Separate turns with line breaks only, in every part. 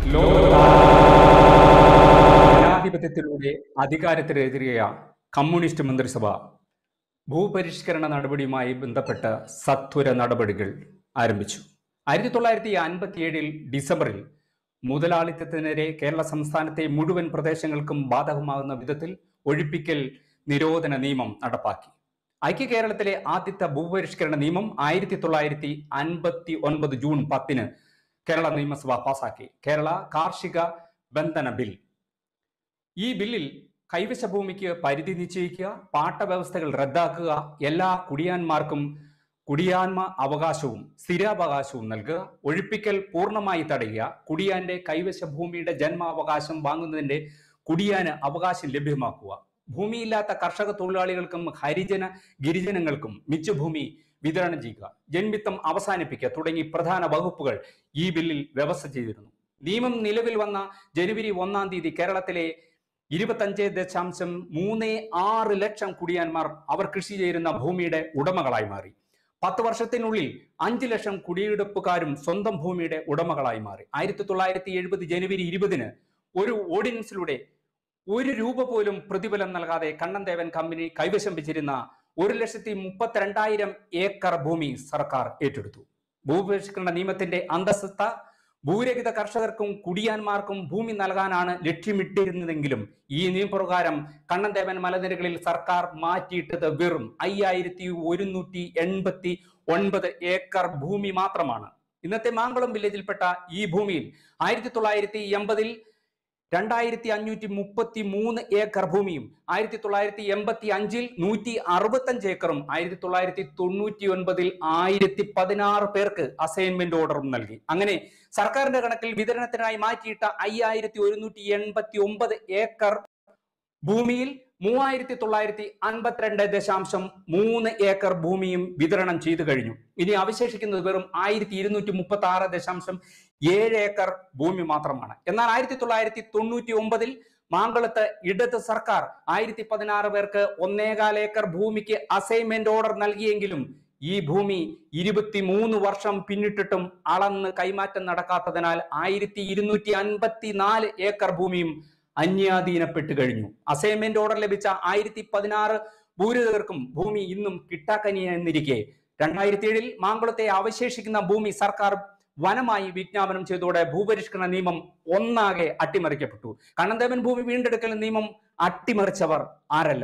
ജനാധിപത്യത്തിലൂടെ അധികാരത്തിലെതിരെയ communist മന്ത്രിസഭ ഭൂപരിഷ്കരണ നടപടിയുമായി ബന്ധപ്പെട്ട് സത്വര നടപടികൾ ആരംഭിച്ചു ആയിരത്തി തൊള്ളായിരത്തി അൻപത്തിയേഴിൽ ഡിസംബറിൽ മുതലാളിത്തത്തിനെതിരെ കേരള സംസ്ഥാനത്തെ മുഴുവൻ പ്രദേശങ്ങൾക്കും ബാധകമാകുന്ന വിധത്തിൽ ഒഴിപ്പിക്കൽ നിരോധന നിയമം നടപ്പാക്കി ഐക്യ കേരളത്തിലെ ആദ്യത്തെ ഭൂപരിഷ്കരണ നിയമം ആയിരത്തി തൊള്ളായിരത്തി അൻപത്തി ഒൻപത് ജൂൺ പത്തിന് കേരള നിയമസഭ പാസാക്കി കേരള കാർഷിക ബന്ധന ബിൽ ഈ ബില്ലിൽ കൈവശ ഭൂമിക്ക് പരിധി നിശ്ചയിക്കുക പാട്ടവ്യവസ്ഥകൾ റദ്ദാക്കുക എല്ലാ കുടിയാന്മാർക്കും കുടിയാന്മ അവകാശവും സ്ഥിരാവകാശവും നൽകുക ഒഴിപ്പിക്കൽ പൂർണ്ണമായി തടയുക കുടിയാന്റെ കൈവശ ഭൂമിയുടെ ജന്മാവകാശം വാങ്ങുന്നതിന്റെ കുടിയാന് അവകാശം ലഭ്യമാക്കുക ഭൂമിയില്ലാത്ത കർഷക തൊഴിലാളികൾക്കും ഹരിജന ഗിരിജനങ്ങൾക്കും മിച്ചഭൂമി വിതരണം ചെയ്യുക ജന്മിത്തം അവസാനിപ്പിക്കുക തുടങ്ങി പ്രധാന വകുപ്പുകൾ ഈ ബില്ലിൽ വ്യവസ്ഥ ചെയ്തിരുന്നു നിയമം നിലവിൽ വന്ന ജനുവരി ഒന്നാം തീയതി കേരളത്തിലെ ഇരുപത്തഞ്ച് ദശാംശം മൂന്ന് ആറ് ലക്ഷം കുടിയാന്മാർ അവർ കൃഷി ചെയ്യുന്ന ഭൂമിയുടെ ഉടമകളായി മാറി പത്ത് വർഷത്തിനുള്ളിൽ അഞ്ച് ലക്ഷം കുടിയെടുപ്പുകാരും സ്വന്തം ഭൂമിയുടെ ഉടമകളായി മാറി ആയിരത്തി തൊള്ളായിരത്തി എഴുപത് ജനുവരി ഇരുപതിന് ഒരു ഓർഡിനൻസിലൂടെ ഒരു രൂപ പോലും പ്രതിഫലം നൽകാതെ കണ്ണൻദേവൻ കമ്പനി കൈവശം വെച്ചിരുന്ന ഒരു ലക്ഷത്തി മുപ്പത്തിരണ്ടായിരം ഏക്കർ ഭൂമി സർക്കാർ ഏറ്റെടുത്തു ഭൂപരിഷ്കരണ നിയമത്തിന്റെ അന്തസ്സത്ത ഭൂരഹിത കർഷകർക്കും കുടിയാന്മാർക്കും ഭൂമി നൽകാനാണ് ലക്ഷ്യമിട്ടിരുന്നതെങ്കിലും ഈ നിയമപ്രകാരം കണ്ണൻദേവൻ മലനിരകളിൽ സർക്കാർ മാറ്റിയിട്ടത് വെറും അയ്യായിരത്തി ഒരുന്നൂറ്റി എൺപത്തി ഒൻപത് ഏക്കർ ഭൂമി മാത്രമാണ് ഇന്നത്തെ മാങ്കുളം വില്ലേജിൽപ്പെട്ട ഈ ഭൂമിയിൽ ആയിരത്തി തൊള്ളായിരത്തി എൺപതിൽ രണ്ടായിരത്തി അഞ്ഞൂറ്റി മുപ്പത്തി മൂന്ന് ഏക്കർ ഭൂമിയും ആയിരത്തി തൊള്ളായിരത്തി എൺപത്തി അഞ്ചിൽ നൂറ്റി അറുപത്തഞ്ച് ഏക്കറും ആയിരത്തി തൊള്ളായിരത്തി തൊണ്ണൂറ്റി ഒൻപതിൽ ആയിരത്തി പതിനാറ് പേർക്ക് അസൈൻമെന്റ് ഓർഡറും നൽകി അങ്ങനെ സർക്കാരിന്റെ കണക്കിൽ വിതരണത്തിനായി മാറ്റിയിട്ട അയ്യായിരത്തി ഒരുന്നൂറ്റി എൺപത്തി ഒമ്പത് ഏക്കർ ഭൂമിയിൽ മൂവായിരത്തി തൊള്ളായിരത്തി അൻപത്തിരണ്ട് ദശാംശം മൂന്ന് ഏക്കർ ഭൂമിയും വിതരണം ചെയ്തു കഴിഞ്ഞു ഇനി അവശേഷിക്കുന്നത് വെറും ആയിരത്തി ഇരുന്നൂറ്റി മുപ്പത്തി ആറ് ദശാംശം ഏഴ് ഏക്കർ ഭൂമി മാത്രമാണ് എന്നാൽ ആയിരത്തി തൊള്ളായിരത്തി തൊണ്ണൂറ്റി ഒമ്പതിൽ മാങ്കുളത്ത് ഇടത് സർക്കാർ ആയിരത്തി പതിനാറ് പേർക്ക് ഒന്നേകാൽ ഏക്കർ ഭൂമിക്ക് അസൈൻമെന്റ് ഓർഡർ നൽകിയെങ്കിലും ഈ ഭൂമി ഇരുപത്തി മൂന്ന് വർഷം പിന്നിട്ടിട്ടും അളന്ന് കൈമാറ്റം നടക്കാത്തതിനാൽ ആയിരത്തി ഇരുന്നൂറ്റി അൻപത്തി നാല് ഏക്കർ ഭൂമിയും അന്യാധീനപ്പെട്ട് കഴിഞ്ഞു അസൈൻമെന്റ് ഓർഡർ ലഭിച്ച ആയിരത്തി പതിനാറ് ഭൂരഹിതർക്കും ഭൂമി ഇന്നും കിട്ടാക്കനിയെന്നിരിക്കെ രണ്ടായിരത്തി ഏഴിൽ മാങ്കുളത്തെ അവശേഷിക്കുന്ന ഭൂമി സർക്കാർ വനമായി വിജ്ഞാപനം ചെയ്തതോടെ ഭൂപരിഷ്കരണ നിയമം ഒന്നാകെ അട്ടിമറിക്കപ്പെട്ടു കണ്ണന്തേവൻ ഭൂമി വീണ്ടെടുക്കൽ നിയമം അട്ടിമറിച്ചവർ ആരല്ല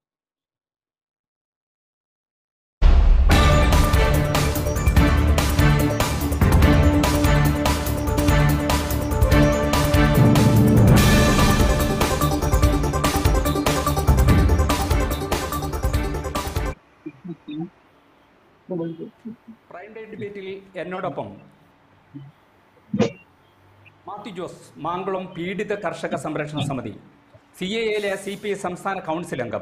പ്രൈം ഡേ ഡിബേറ്റിൽ എന്നോടൊപ്പം മാത്യു ജോസ് മാങ്കുളം പീഡിത കർഷക സംരക്ഷണ സമിതി സി എ എയിലെ സി പി ഐ സംസ്ഥാന കൗൺസിൽ അംഗം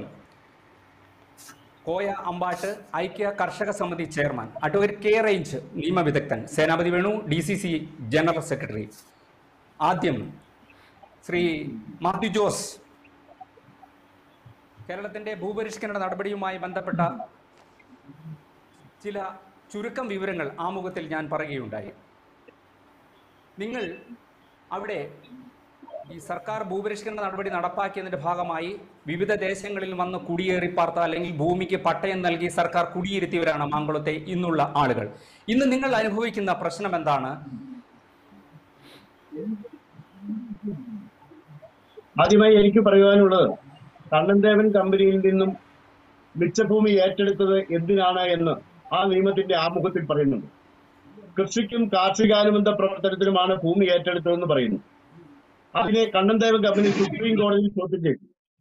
കോയ അമ്പാട്ട് ഐക്യ കർഷക സമിതി ചെയർമാൻ അഡ്വക്കേറ്റ് കെ റേഞ്ച് നിയമവിദഗ്ധൻ സേനാപതി Venu D C C general secretary ആദ്യം ശ്രീ മാത്യു ജോസ് കേരളത്തിന്റെ ഭൂപരിഷ്കരണ നടപടിയുമായി ബന്ധപ്പെട്ട ചില ചുരുക്കം വിവരങ്ങൾ ആമുഖത്തിൽ ഞാൻ പറയുകയുണ്ടായി നിങ്ങൾ അവിടെ ഈ സർക്കാർ ഭൂപരിഷ്കരണ നടപടി നടപ്പാക്കിയതിന്റെ ഭാഗമായി വിവിധ ദേശങ്ങളിൽ വന്ന് കുടിയേറി പാർത്ത അല്ലെങ്കിൽ ഭൂമിക്ക് പട്ടയം നൽകി സർക്കാർ കുടിയിരുത്തിയവരാണ് മാങ്കുളത്തെ ഇന്നുള്ള ആളുകൾ ഇന്ന് നിങ്ങൾ അനുഭവിക്കുന്ന പ്രശ്നം എന്താണ്
ആദ്യമായി എനിക്ക് പറയുവാനുള്ളത് കണ്ണൻദേവൻ കമ്പനിയിൽ നിന്നും മിച്ചഭൂമി ഏറ്റെടുത്തത് എന്തിനാണ് എന്ന് ആ നിയമത്തിന്റെ ആമുഖത്തിൽ പറയുന്നുണ്ട് കൃഷിക്കും കാർഷികാനുബന്ധ പ്രവർത്തനത്തിനുമാണ് ഭൂമി ഏറ്റെടുത്തതെന്ന് പറയുന്നു അതിനെ കണ്ണൻദേവൻ കമ്പനി സുപ്രീം കോടതിയിൽ ചോദ്യം ചെയ്തു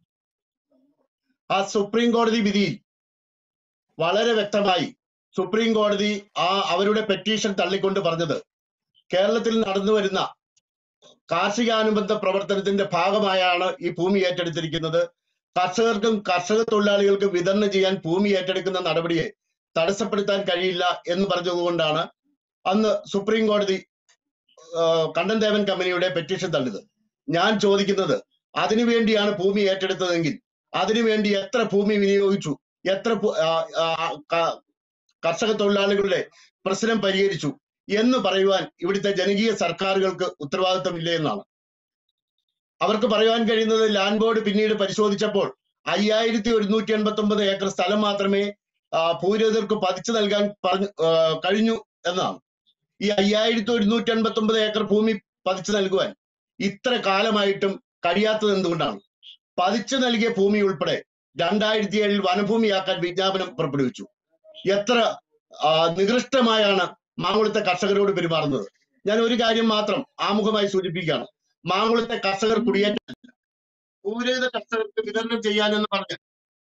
ആ സുപ്രീം കോടതി വിധിയിൽ വളരെ വ്യക്തമായി സുപ്രീം കോടതി ആ അവരുടെ പെറ്റീഷൻ തള്ളിക്കൊണ്ട് പറഞ്ഞത് കേരളത്തിൽ നടന്നു വരുന്ന കാർഷികാനുബന്ധ പ്രവർത്തനത്തിന്റെ ഭാഗമായാണ് ഈ ഭൂമി ഏറ്റെടുത്തിരിക്കുന്നത് കർഷകർക്കും കർഷക തൊഴിലാളികൾക്കും വിതരണം ചെയ്യാൻ ഭൂമി ഏറ്റെടുക്കുന്ന നടപടിയെ തടസ്സപ്പെടുത്താൻ കഴിയില്ല എന്ന് പറഞ്ഞതുകൊണ്ടാണ് അന്ന് സുപ്രീം കോടതി ആ, കണ്ണൻദേവൻ കമ്പനിയുടെ പെറ്റീഷൻ തള്ളിയത് ഞാൻ ചോദിക്കുന്നത് അതിനുവേണ്ടിയാണ് ഭൂമി ഏറ്റെടുത്തതെങ്കിൽ അതിനുവേണ്ടി എത്ര ഭൂമി വിനിയോഗിച്ചു എത്ര ഭൂ- ആ, ആ, ക- കർഷക തൊഴിലാളികളുടെ പ്രശ്നം പരിഹരിച്ചു എന്ന് പറയുവാൻ ഇവിടുത്തെ ജനകീയ സർക്കാരുകൾക്ക് ഉത്തരവാദിത്തമില്ല എന്നാണ് അവർക്ക് പറയുവാൻ കഴിയുന്നത് ലാൻഡ് ബോർഡ് പിന്നീട് പരിശോധിച്ചപ്പോൾ അയ്യായിരത്തി ഒരുന്നൂറ്റി എൺപത്തി ഒമ്പത് ഏക്കർ സ്ഥലം മാത്രമേ ആ, ഭൂരഹിതർക്ക് പതിച്ചു നൽകാൻ പറഞ്ഞു ആ, കഴിഞ്ഞു എന്നാണ് ഈ അയ്യായിരത്തി ഒരുന്നൂറ്റി എൺപത്തി ഒമ്പത് ഏക്കർ ഭൂമി പതിച്ചു നൽകുവാൻ ഇത്ര കാലമായിട്ടും കഴിയാത്തത് എന്തുകൊണ്ടാണ് പതിച്ചു നൽകിയ ഭൂമി ഉൾപ്പെടെ രണ്ടായിരത്തി ഏഴിൽ വനഭൂമിയാക്കാൻ വിജ്ഞാപനം പുറപ്പെടുവിച്ചു എത്ര ആ, നികൃഷ്ടമായാണ് മാങ്കുളത്തെ കർഷകരോട് പെരുമാറുന്നത് ഞാൻ ഒരു കാര്യം മാത്രം ആമുഖമായി സൂചിപ്പിക്കുകയാണ് മാങ്കുളത്തെ കർഷകർ കുടിയേറ്റ ഭൂരഹിത കർഷകർക്ക് വിതരണം ചെയ്യാനെന്ന് പറഞ്ഞ്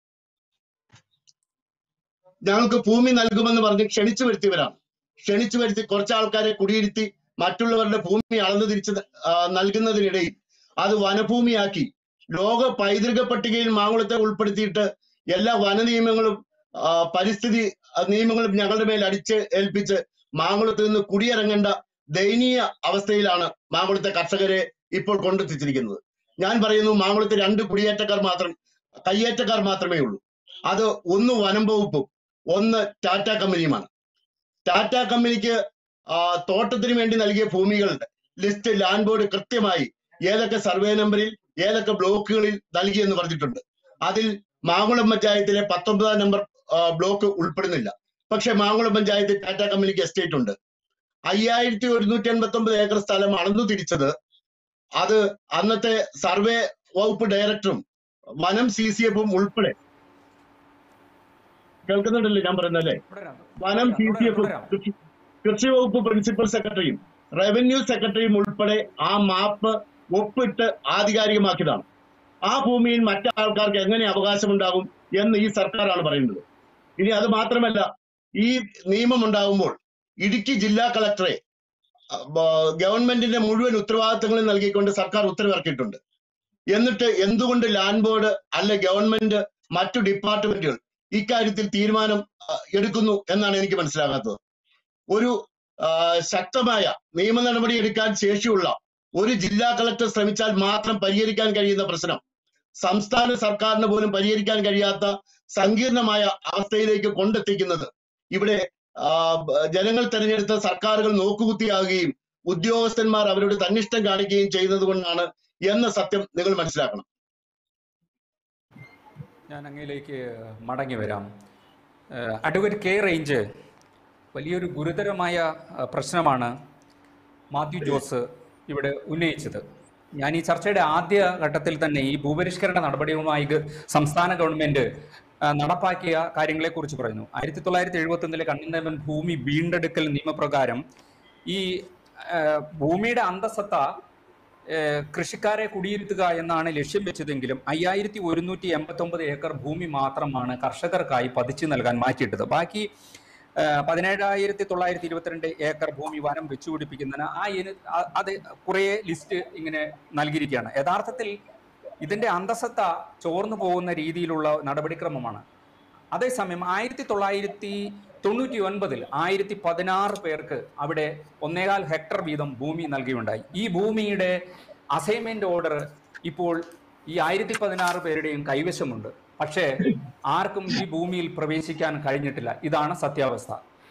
ഞങ്ങൾക്ക് ഭൂമി നൽകുമെന്ന് പറഞ്ഞ് ക്ഷണിച്ചു വരുത്തിയവരാണ് ക്ഷണിച്ചു വരുത്തി കുറച്ച് ആൾക്കാരെ കുടിയിരുത്തി മറ്റുള്ളവരുടെ ഭൂമി അളന്നു തിരിച്ച് ആ, നൽകുന്നതിനിടയിൽ അത് വനഭൂമിയാക്കി ലോക പൈതൃക പട്ടികയിൽ മാങ്കുളത്തെ ഉൾപ്പെടുത്തിയിട്ട് എല്ലാ വന നിയമങ്ങളും ആ, പരിസ്ഥിതി ആ, നിയമങ്ങളും ഞങ്ങളുടെ മേൽ അടിച്ച് ഏൽപ്പിച്ച് മാങ്കുളത്ത് നിന്ന് കുടിയിറങ്ങേണ്ട ദയനീയ അവസ്ഥയിലാണ് മാങ്കുളത്തെ കർഷകരെ ഇപ്പോൾ കൊണ്ടെത്തിച്ചിരിക്കുന്നത് ഞാൻ പറയുന്നു മാങ്കുളത്ത് രണ്ട് കുടിയേറ്റക്കാർ മാത്രം കയ്യേറ്റക്കാർ മാത്രമേ ഉള്ളൂ അത് ഒന്ന് വനം വകുപ്പും ഒന്ന് ടാറ്റ കമ്പനിയുമാണ് ടാറ്റ കമ്പനിക്ക് ആ, തോട്ടത്തിന് വേണ്ടി നൽകിയ ഭൂമികളുടെ ലിസ്റ്റ് ലാൻഡ് ബോർഡ് കൃത്യമായി ഏതൊക്കെ സർവേ നമ്പറിൽ ഏതൊക്കെ ബ്ലോക്കുകളിൽ നൽകിയെന്ന് പറഞ്ഞിട്ടുണ്ട് അതിൽ മാങ്കുളം പഞ്ചായത്തിലെ പത്തൊമ്പതാം നമ്പർ ആ, ബ്ലോക്ക് ഉൾപ്പെടുന്നില്ല പക്ഷെ മാങ്കുളം പഞ്ചായത്തിൽ ടാറ്റ കമ്പനിക്ക് എസ്റ്റേറ്റ് ഉണ്ട് അയ്യായിരത്തി ഒരുന്നൂറ്റി എൺപത്തി ഒമ്പത് ഏക്കർ സ്ഥലം അളന്നു തിരിച്ചത് അത് അന്നത്തെ സർവേ വകുപ്പ് ഡയറക്ടറും വനം സി സി എഫും ഉൾപ്പെടെ കേൾക്കുന്നുണ്ടല്ലേ ഞാൻ പറയുന്നല്ലേ
തുടരാം
വനം സി സി എഫും
തുടരാം
കൃഷി വകുപ്പ് പ്രിൻസിപ്പൽ സെക്രട്ടറിയും റവന്യൂ സെക്രട്ടറിയും ഉൾപ്പെടെ ആ മാപ്പ് ഒപ്പിട്ട് ആധികാരികമാക്കിയതാണ് ആ ഭൂമിയിൽ മറ്റു ആൾക്കാർക്ക് എങ്ങനെ അവകാശമുണ്ടാകും എന്ന് ഈ സർക്കാരാണ് പറയുന്നത് ഇനി അത് മാത്രമല്ല ഈ നിയമം ഉണ്ടാകുമ്പോൾ ഇടുക്കി ജില്ലാ കളക്ടറെ അ, ബ- ഗവൺമെന്റിന്റെ മുഴുവൻ ഉത്തരവാദിത്തങ്ങളും നൽകിക്കൊണ്ട് സർക്കാർ ഉത്തരവിറക്കിയിട്ടുണ്ട് എന്നിട്ട് എന്തുകൊണ്ട് ലാൻഡ് ബോർഡ് അല്ലെ ഗവൺമെന്റ് മറ്റു ഡിപ്പാർട്ട്മെന്റുകൾ ഇക്കാര്യത്തിൽ തീരുമാനം അ, എടുക്കുന്നു എന്നാണ് എനിക്ക് മനസ്സിലാകാത്തത് ഒരു ആ, ശക്തമായ നിയമ നടപടി എടുക്കാൻ ശേഷിയുള്ള ഒരു ജില്ലാ കളക്ടർ ശ്രമിച്ചാൽ മാത്രം പരിഹരിക്കാൻ കഴിയുന്ന പ്രശ്നം സംസ്ഥാന സർക്കാരിന് പോലും പരിഹരിക്കാൻ കഴിയാത്ത സങ്കീർണമായ അവസ്ഥയിലേക്ക് കൊണ്ടെത്തിക്കുന്നത് ഇവിടെ ആ, ബ- ജനങ്ങൾ തെരഞ്ഞെടുത്ത സർക്കാരുകൾ നോക്കുകുത്തിയാകുകയും ഉദ്യോഗസ്ഥന്മാർ അവരോട് തന്നിഷ്ടം കാണിക്കുകയും ചെയ്യുന്നത് കൊണ്ടാണ് എന്ന സത്യം നിങ്ങൾ മനസ്സിലാക്കണം
ഞാൻ അങ്ങയിലേക്ക് മടങ്ങി വരാം ഏഹ് അഡ്വക്കേറ്റ് കെ റേഞ്ച് വലിയൊരു ഗുരുതരമായ അഹ് പ്രശ്നമാണ് മാത്യു ജോസ് ഇവിടെ ഉന്നയിച്ചത് ഞാൻ ഈ ചർച്ചയുടെ ആദ്യ ഘട്ടത്തിൽ തന്നെ ഈ ഭൂപരിഷ്കരണ നടപടിയുമായി ഗ- സംസ്ഥാന ഗവൺമെന്റ് ആ, നടപ്പാക്കിയ കാര്യങ്ങളെക്കുറിച്ച് പറയുന്നു ആയിരത്തി തൊള്ളായിരത്തി എഴുപത്തി ഒന്നിലെ കണ്ണന്തേമൻ ഭൂമി വീണ്ടെടുക്കൽ നിയമപ്രകാരം ഈ ആ, ഭൂമിയുടെ അന്തസത്ത ഏഹ് കൃഷിക്കാരെ കുടിയിരുത്തുക എന്നാണ് ലക്ഷ്യം വെച്ചതെങ്കിലും അയ്യായിരത്തി ഒരുന്നൂറ്റി എൺപത്തി ഒമ്പത് ഏക്കർ ഭൂമി മാത്രമാണ് കർഷകർക്കായി പതിച്ചു നൽകാൻ മാറ്റിയിട്ടത് ബാക്കി ഏഹ് പതിനേഴായിരത്തി തൊള്ളായിരത്തി ഇരുപത്തിരണ്ട് ഏക്കർ ഭൂമി വനം വെച്ചുപിടിപ്പിക്കുന്നതിന് ആ ഇന ആ- അത് കുറേ ലിസ്റ്റ് ഇങ്ങനെ നൽകിയിരിക്കുകയാണ് യഥാർത്ഥത്തിൽ ഇതിന്റെ അന്തസത്ത ചോർന്നു പോകുന്ന രീതിയിലുള്ള നടപടിക്രമമാണ് അതേസമയം ആയിരത്തി തൊള്ളായിരത്തി തൊണ്ണൂറ്റി ഒൻപതിൽ ആയിരത്തി പതിനാറ് പേർക്ക് അവിടെ ഒന്നേകാൽ ഹെക്ടർ വീതം ഭൂമി നൽകിയുണ്ടായി ഈ ഭൂമിയുടെ അസൈൻമെന്റ് ഓർഡർ ഇപ്പോൾ ഈ ആയിരത്തി പതിനാറ് പേരുടെയും കൈവശമുണ്ട് പക്ഷേ ആർക്കും ഈ ഭൂമിയിൽ പ്രവേശിക്കാൻ കഴിഞ്ഞിട്ടില്ല ഇതാണ് സത്യാവസ്ഥ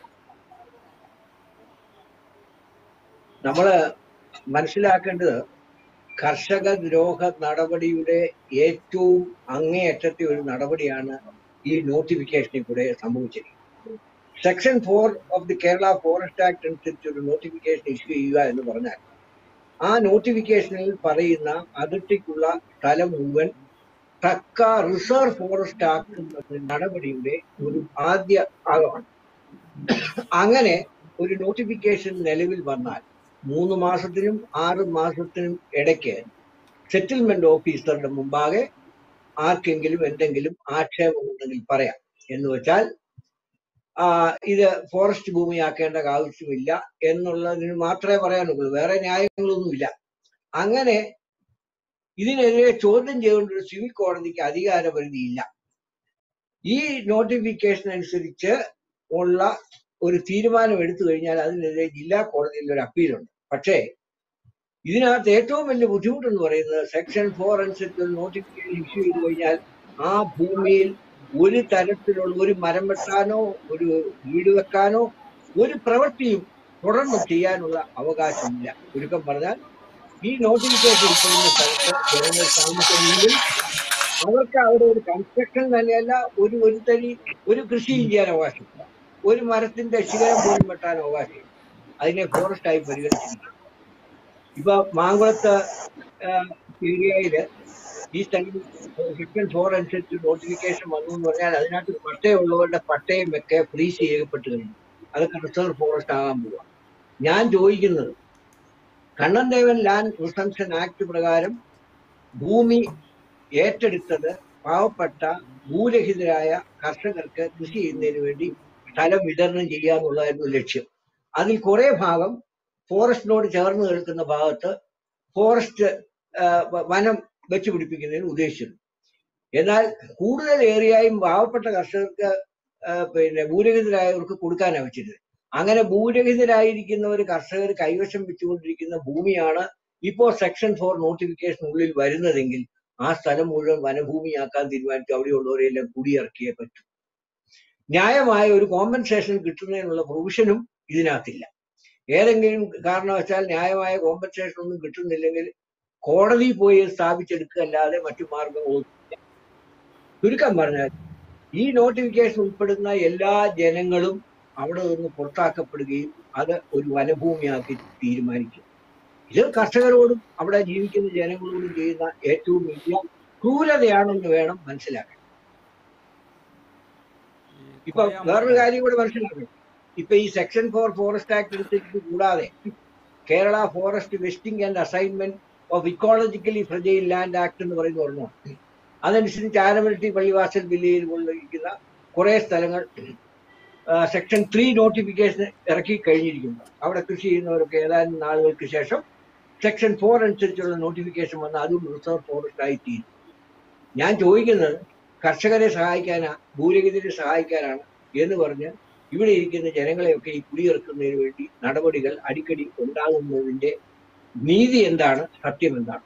നമ്മള് മനസ്സിലാക്കേണ്ടത് കർഷക ദ്രോഹ നടപടിയുടെ ഏറ്റവും അങ്ങേയറ്റത്തെ ഒരു നടപടിയാണ് ഈ നോട്ടിഫിക്കേഷനിൽ കൂടെ സംഭവിച്ചിരിക്കുന്നത് section four of the Kerala forest act അനുസരിച്ച് ഒരു നോട്ടിഫിക്കേഷൻ ഇഷ്യൂ ചെയ്യുക എന്ന് പറഞ്ഞാൽ ആ നോട്ടിഫിക്കേഷനിൽ പറയുന്ന അതിർത്തിക്കുള്ള സ്ഥലം മുഴുവൻ തക്ക റിസർവ് ഫോറസ്റ്റ് ആക്കുന്ന നടപടിയുടെ ഒരു ആദ്യ ഭാഗമാണ് അങ്ങനെ ഒരു നോട്ടിഫിക്കേഷൻ നിലവിൽ വന്നാൽ മൂന്ന് മാസത്തിനും ആറ് മാസത്തിനും ഇടയ്ക്ക് സെറ്റിൽമെന്റ് ഓഫീസറുടെ മുമ്പാകെ ആർക്കെങ്കിലും എന്തെങ്കിലും ആക്ഷേപമുണ്ടെങ്കിൽ പറയാം എന്ന് വെച്ചാൽ ആ, ഇത് ഫോറസ്റ്റ് ഭൂമിയാക്കേണ്ട ആവശ്യമില്ല എന്നുള്ളതിന് മാത്രമേ പറയാനുള്ളൂ വേറെ ന്യായങ്ങളൊന്നുമില്ല അങ്ങനെ ഇതിനെതിരെ ചോദ്യം ചെയ്തുകൊണ്ട് ഒരു സിവിൽ കോടതിക്ക് അധികാരപരിധി ഇല്ല ഈ നോട്ടിഫിക്കേഷൻ അനുസരിച്ച് ഉള്ള ഒരു തീരുമാനം എടുത്തു കഴിഞ്ഞാൽ അതിനെതിരെ ജില്ലാ കോടതിയിൽ ഒരു അപ്പീലുണ്ട് പക്ഷേ ഇതിനകത്ത് ഏറ്റവും വലിയ ബുദ്ധിമുട്ടെന്ന് പറയുന്നത് സെക്ഷൻ ഫോർ അനുസരിച്ച് ഒരു നോട്ടിഫിക്കേഷൻ ഇഷ്യൂ ചെയ്ത് കഴിഞ്ഞാൽ ആ ഭൂമിയിൽ ഒരു തരത്തിലുള്ള ഒരു മരം വെട്ടാനോ ഒരു വീട് വെക്കാനോ ഒരു പ്രവൃത്തിയും തുടർന്ന് ചെയ്യാനുള്ള അവകാശമില്ല ചുരുക്കം പറഞ്ഞാൽ ഈ നോട്ടിഫിക്കേഷൻ ഉൾപ്പെടുന്ന സ്ഥലത്ത് ജനങ്ങൾ താമസിക്കുമെങ്കിൽ അവർക്ക് അവിടെ ഒരു കൺസ്ട്രക്ഷൻ തന്നെയല്ല ഒരു ഒരു തരി ഒരു കൃഷിയും ചെയ്യാൻ അവകാശമില്ല ഒരു മരത്തിന്റെ ശിഖരം പോലും വെട്ടാൻ അവകാശമില്ല അതിനെ ഫോറസ്റ്റ് ആയി പരിഗണിച്ചിരിക്കുന്നു ഇപ്പൊ മാങ്കുളത്ത് ഏരിയയില് ഈ സ്ഥലം സെക്ഷൻ ഫോർ അനുസരിച്ച് നോട്ടിഫിക്കേഷൻ വന്നു എന്ന് പറഞ്ഞാൽ അതിനകത്ത് പട്ടയമുള്ളവരുടെ പട്ടയം ഒക്കെ ഫ്രീസ് ചെയ്യപ്പെട്ട് കഴിഞ്ഞു അതൊക്കെ റിസർവ് ഫോറസ്റ്റ് ആകാൻ പോവുക ഞാൻ ചോദിക്കുന്നത് Kannan Devan land resumption act പ്രകാരം ഭൂമി ഏറ്റെടുത്തത് പാവപ്പെട്ട ഭൂരഹിതരായ കർഷകർക്ക് കൃഷി ചെയ്യുന്നതിന് വേണ്ടി സ്ഥലം വിതരണം ചെയ്യുക എന്നുള്ളതായിരുന്നു ലക്ഷ്യം അതിൽ കുറെ ഭാഗം ഫോറസ്റ്റിനോട് ചേർന്ന് നിൽക്കുന്ന ഭാഗത്ത് ഫോറസ്റ്റ് ആ, വ- വനം വെച്ച് പിടിപ്പിക്കുന്നതിന് ഉദ്ദേശിച്ചിരുന്നു എന്നാൽ കൂടുതൽ ഏരിയയും പാവപ്പെട്ട കർഷകർക്ക് ആ, പിന്നെ ഭൂരഹിതരായവർക്ക് കൊടുക്കാനാണ് വെച്ചിരുന്നത് അങ്ങനെ ഭൂരഹിതരായിരിക്കുന്നവർ കർഷകർ കൈവശം വെച്ചുകൊണ്ടിരിക്കുന്ന ഭൂമിയാണ് ഇപ്പോൾ സെക്ഷൻ ഫോർ നോട്ടിഫിക്കേഷനുള്ളിൽ വരുന്നതെങ്കിൽ ആ സ്ഥലം മുഴുവൻ വനഭൂമിയാക്കാൻ തീരുമാനിച്ചു അവിടെയുള്ളവരെല്ലാം കുടിയിറക്കിയേ പറ്റൂ ന്യായമായ ഒരു കോമ്പൻസേഷൻ കിട്ടുന്നതിനുള്ള പ്രൊവിഷനും ഇതിനകത്തില്ല ഏതെങ്കിലും കാരണവശാൽ ന്യായമായ കോമ്പൻസേഷൻ ഒന്നും കിട്ടുന്നില്ലെങ്കിൽ കോടതി പോയി സ്ഥാപിച്ചെടുക്കുക അല്ലാതെ മറ്റു മാർഗങ്ങളൊന്നുമില്ല ചുരുക്കം പറഞ്ഞാൽ ഈ നോട്ടിഫിക്കേഷൻ ഉൾപ്പെടുന്ന എല്ലാ ജനങ്ങളും അവിടെ നിന്ന് പുറത്താക്കപ്പെടുകയും അത് ഒരു വനഭൂമിയാക്കി തീരുമാനിക്കും ഇത് കർഷകരോടും അവിടെ ജീവിക്കുന്ന ജനങ്ങളോടും ചെയ്യുന്ന ഏറ്റവും വലിയ ക്രൂരതയാണെന്ന് വേണം മനസ്സിലാക്കാൻ ഇപ്പൊ വേറൊരു കാര്യം കൂടെ മനസ്സിലാക്കണം ഇപ്പൊ ഈ സെക്ഷൻ ഫോർ ഫോറസ്റ്റ് ആക്ട് എടുത്തിട്ട് കൂടാതെ Kerala forest vesting and assignment of ecologically fragile land act എന്ന് പറയുന്ന ഒരെണ്ണം അതനുസരിച്ച് ആനമൽട്ടി പള്ളിവാസൽ ജില്ലയിൽ കൊണ്ടിരിക്കുന്ന കുറെ സ്ഥലങ്ങൾ സെക്ഷൻ ത്രീ നോട്ടിഫിക്കേഷൻ ഇറക്കി കഴിഞ്ഞിരിക്കുന്നു അവിടെ കൃഷി ചെയ്യുന്നവരൊക്കെ ഏതാനും നാളുകൾക്ക് ശേഷം സെക്ഷൻ ഫോർ അനുസരിച്ചുള്ള നോട്ടിഫിക്കേഷൻ വന്ന് അതും റിസർവ് ഫോറസ്റ്റ് ആയി തീരും ഞാൻ ചോദിക്കുന്നത് കർഷകരെ സഹായിക്കാനാ ഭൂരഹിതരെ സഹായിക്കാനാണ് എന്ന് പറഞ്ഞ് ഇവിടെ ഇരിക്കുന്ന ജനങ്ങളെയൊക്കെ ഈ കുടിയിറക്കുന്നതിന് വേണ്ടി നടപടികൾ അടിക്കടി ഉണ്ടാകുന്നതിന്റെ നീതി എന്താണ് സത്യം എന്താണ്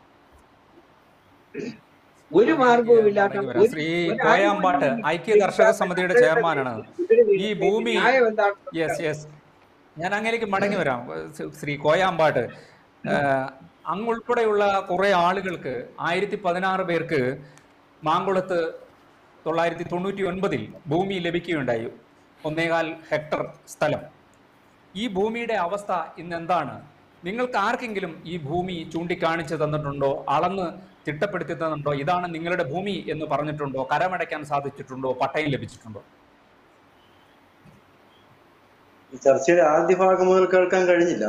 ഒരു മാർഗവും ഇല്ലാത്ത
മടങ്ങി വരാം.
ഒരു-
ശ്രീ
ഒരു
കോയാമ്പാട്ട്
ആരും
ഐക്യ കർഷക സമിതിയുടെ ചെയർമാനാണ്
ഇതിന്
ഈ ഭൂമി
ന്യായം എന്താണ്
യെസ് യെസ് ഞാൻ അങ്ങനെയൊക്കെ മടങ്ങി വരാം ശ്രീ- ശ്രീ കോയാമ്പാട്ട് ഏഹ്, അങ്ങുൾപ്പെടെയുള്ള കുറെ ആളുകൾക്ക് ആയിരത്തി പതിനാറ് പേർക്ക് മാങ്കുളത്ത് തൊള്ളായിരത്തി തൊണ്ണൂറ്റി ഒൻപതിൽ ഭൂമി ലഭിക്കുകയുണ്ടായി ഒന്നേകാൽ ഹെക്ടർ സ്ഥലം ഈ ഭൂമിയുടെ അവസ്ഥ ഇന്ന് എന്താണ് നിങ്ങൾക്ക് ആർക്കെങ്കിലും ഈ ഭൂമി ചൂണ്ടിക്കാണിച്ചു തന്നിട്ടുണ്ടോ അളന്ന് തിട്ടപ്പെടുത്തി തന്നിട്ടുണ്ടോ ഇതാണ് നിങ്ങളുടെ ഭൂമി എന്ന് പറഞ്ഞിട്ടുണ്ടോ കരമടയ്ക്കാൻ സാധിച്ചിട്ടുണ്ടോ പട്ടയം ലഭിച്ചിട്ടുണ്ടോ
ഈ ചർച്ചയുടെ ആദ്യ ഭാഗം മുതൽ കേൾക്കാൻ കഴിഞ്ഞില്ല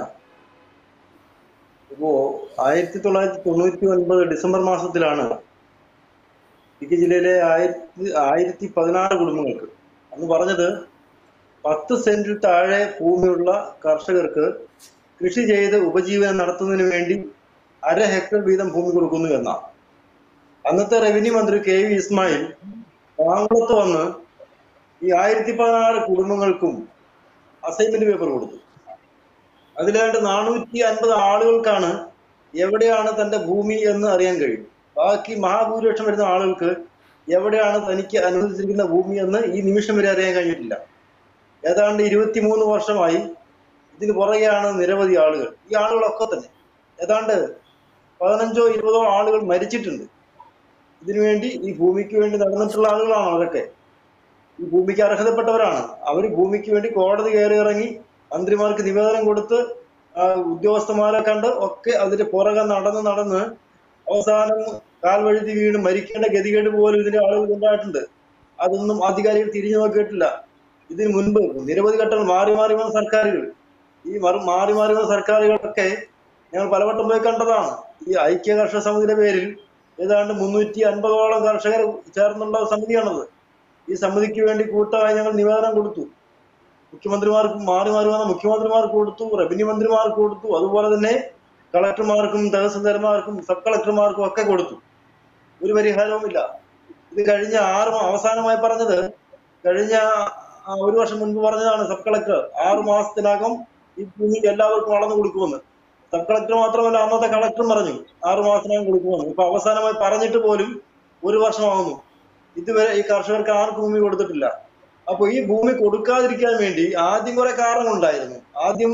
ഇപ്പോ ആയിരത്തി തൊള്ളായിരത്തി തൊണ്ണൂറ്റി ഒൻപത് ഡിസംബർ മാസത്തിലാണ് ഇടുക്കി ജില്ലയിലെ ആയിരത്തി ആയിരത്തി പതിനാറ് കുടുംബങ്ങൾക്ക് അന്ന് പറഞ്ഞത് പത്ത് സെന്റിൽ താഴെ ഭൂമിയുള്ള കർഷകർക്ക് കൃഷി ചെയ്ത് ഉപജീവനം നടത്തുന്നതിന് വേണ്ടി അര ഹെക്ടർ വീതം ഭൂമി കൊടുക്കുന്നു എന്നാണ് അന്നത്തെ റവന്യൂ മന്ത്രി കെ വി ഇസ്മായിൽ മാങ്കുളത്ത് വന്ന് ഈ ആയിരത്തി പതിനാറ് കുടുംബങ്ങൾക്കും അസൈൻമെന്റ് പേപ്പർ കൊടുത്തു അതിലാണ്ട് നാനൂറ്റി അൻപത് ആളുകൾക്കാണ് എവിടെയാണ് തന്റെ ഭൂമി എന്ന് അറിയാൻ കഴിയും ബാക്കി മഹാഭൂരിപക്ഷം വരുന്ന ആളുകൾക്ക് എവിടെയാണ് തനിക്ക് അനുവദിച്ചിരിക്കുന്ന ഭൂമി എന്ന് ഈ നിമിഷം വരെ അറിയാൻ കഴിഞ്ഞിട്ടില്ല ഏതാണ്ട് ഇരുപത്തിമൂന്ന് വർഷമായി ഇതിന് പുറകെയാണ് നിരവധി ആളുകൾ ഈ ആളുകളൊക്കെ തന്നെ ഏതാണ്ട് പതിനഞ്ചോ ഇരുപതോ ആളുകൾ മരിച്ചിട്ടുണ്ട് ഇതിനു വേണ്ടി ഈ ഭൂമിക്ക് വേണ്ടി നടന്നിട്ടുള്ള ആളുകളാണ് അതൊക്കെ ഈ ഭൂമിക്ക് അർഹതപ്പെട്ടവരാണ് അവർ ഭൂമിക്ക് വേണ്ടി കോടതി കയറി ഇറങ്ങി മന്ത്രിമാർക്ക് നിവേദനം കൊടുത്ത് ആ, ഉദ്യോഗസ്ഥന്മാരെ കണ്ട് ഒക്കെ അതിന്റെ പുറകെ നടന്ന് നടന്ന് അവസാനം കാൽ വഴുതി വീണ് മരിക്കേണ്ട ഗതികേട് പോലും ഇതിന്റെ ആളുകൾ ഉണ്ടായിട്ടുണ്ട് അതൊന്നും അധികാരികൾ തിരിഞ്ഞു നോക്കിയിട്ടില്ല ഇതിനു മുൻപ് നിരവധി ഘട്ടങ്ങൾ മാറി മാറി വന്ന സർക്കാരുകൾ ഈ മറു മാറി മാറി വന്ന സർക്കാരുകളൊക്കെ ഞങ്ങൾ പലവട്ടം പോയി കണ്ടതാണ് ഈ ഐക്യ കർഷക സമിതിയുടെ പേരിൽ ഏതാണ്ട് മുന്നൂറ്റി അൻപതോളം കർഷകർ ചേർന്നുള്ള സമിതിയാണത് ഈ സമിതിക്ക് വേണ്ടി കൂട്ടമായി ഞങ്ങൾ നിവേദനം കൊടുത്തു മുഖ്യമന്ത്രിമാർക്ക് മാറി മാറി വന്ന മുഖ്യമന്ത്രിമാർക്ക് കൊടുത്തു റവന്യൂ മന്ത്രിമാർക്ക് കൊടുത്തു അതുപോലെ തന്നെ കളക്ടർമാർക്കും തഹസിൽദാർമാർക്കും സബ് കളക്ടർമാർക്കും ഒക്കെ കൊടുത്തു ഒരു പരിഹാരവുമില്ല ഇത് കഴിഞ്ഞ ആറ് മാ- അവസാനമായി പറഞ്ഞത് കഴിഞ്ഞ ആ, ഒരു വർഷം മുൻപ് പറഞ്ഞതാണ് സബ് കളക്ടർ ആറു മാസത്തിനകം ഈ ഭൂമി എല്ലാവർക്കും അളന്നു കൊടുക്കുമെന്ന് സബ് കളക്ടർ മാത്രമല്ല അന്നത്തെ കളക്ടറും പറഞ്ഞു ആറു മാസത്തിനകം കൊടുക്കുമെന്ന് ഇപ്പൊ അവസാനമായി പറഞ്ഞിട്ട് പോലും ഒരു വർഷമാകുന്നു ഇതുവരെ ഈ കർഷകർക്ക് ആർക്കും ഭൂമി കൊടുത്തിട്ടില്ല അപ്പൊ ഈ ഭൂമി കൊടുക്കാതിരിക്കാൻ വേണ്ടി ആദ്യം കുറെ കാരണങ്ങളുണ്ടായിരുന്നു ആദ്യം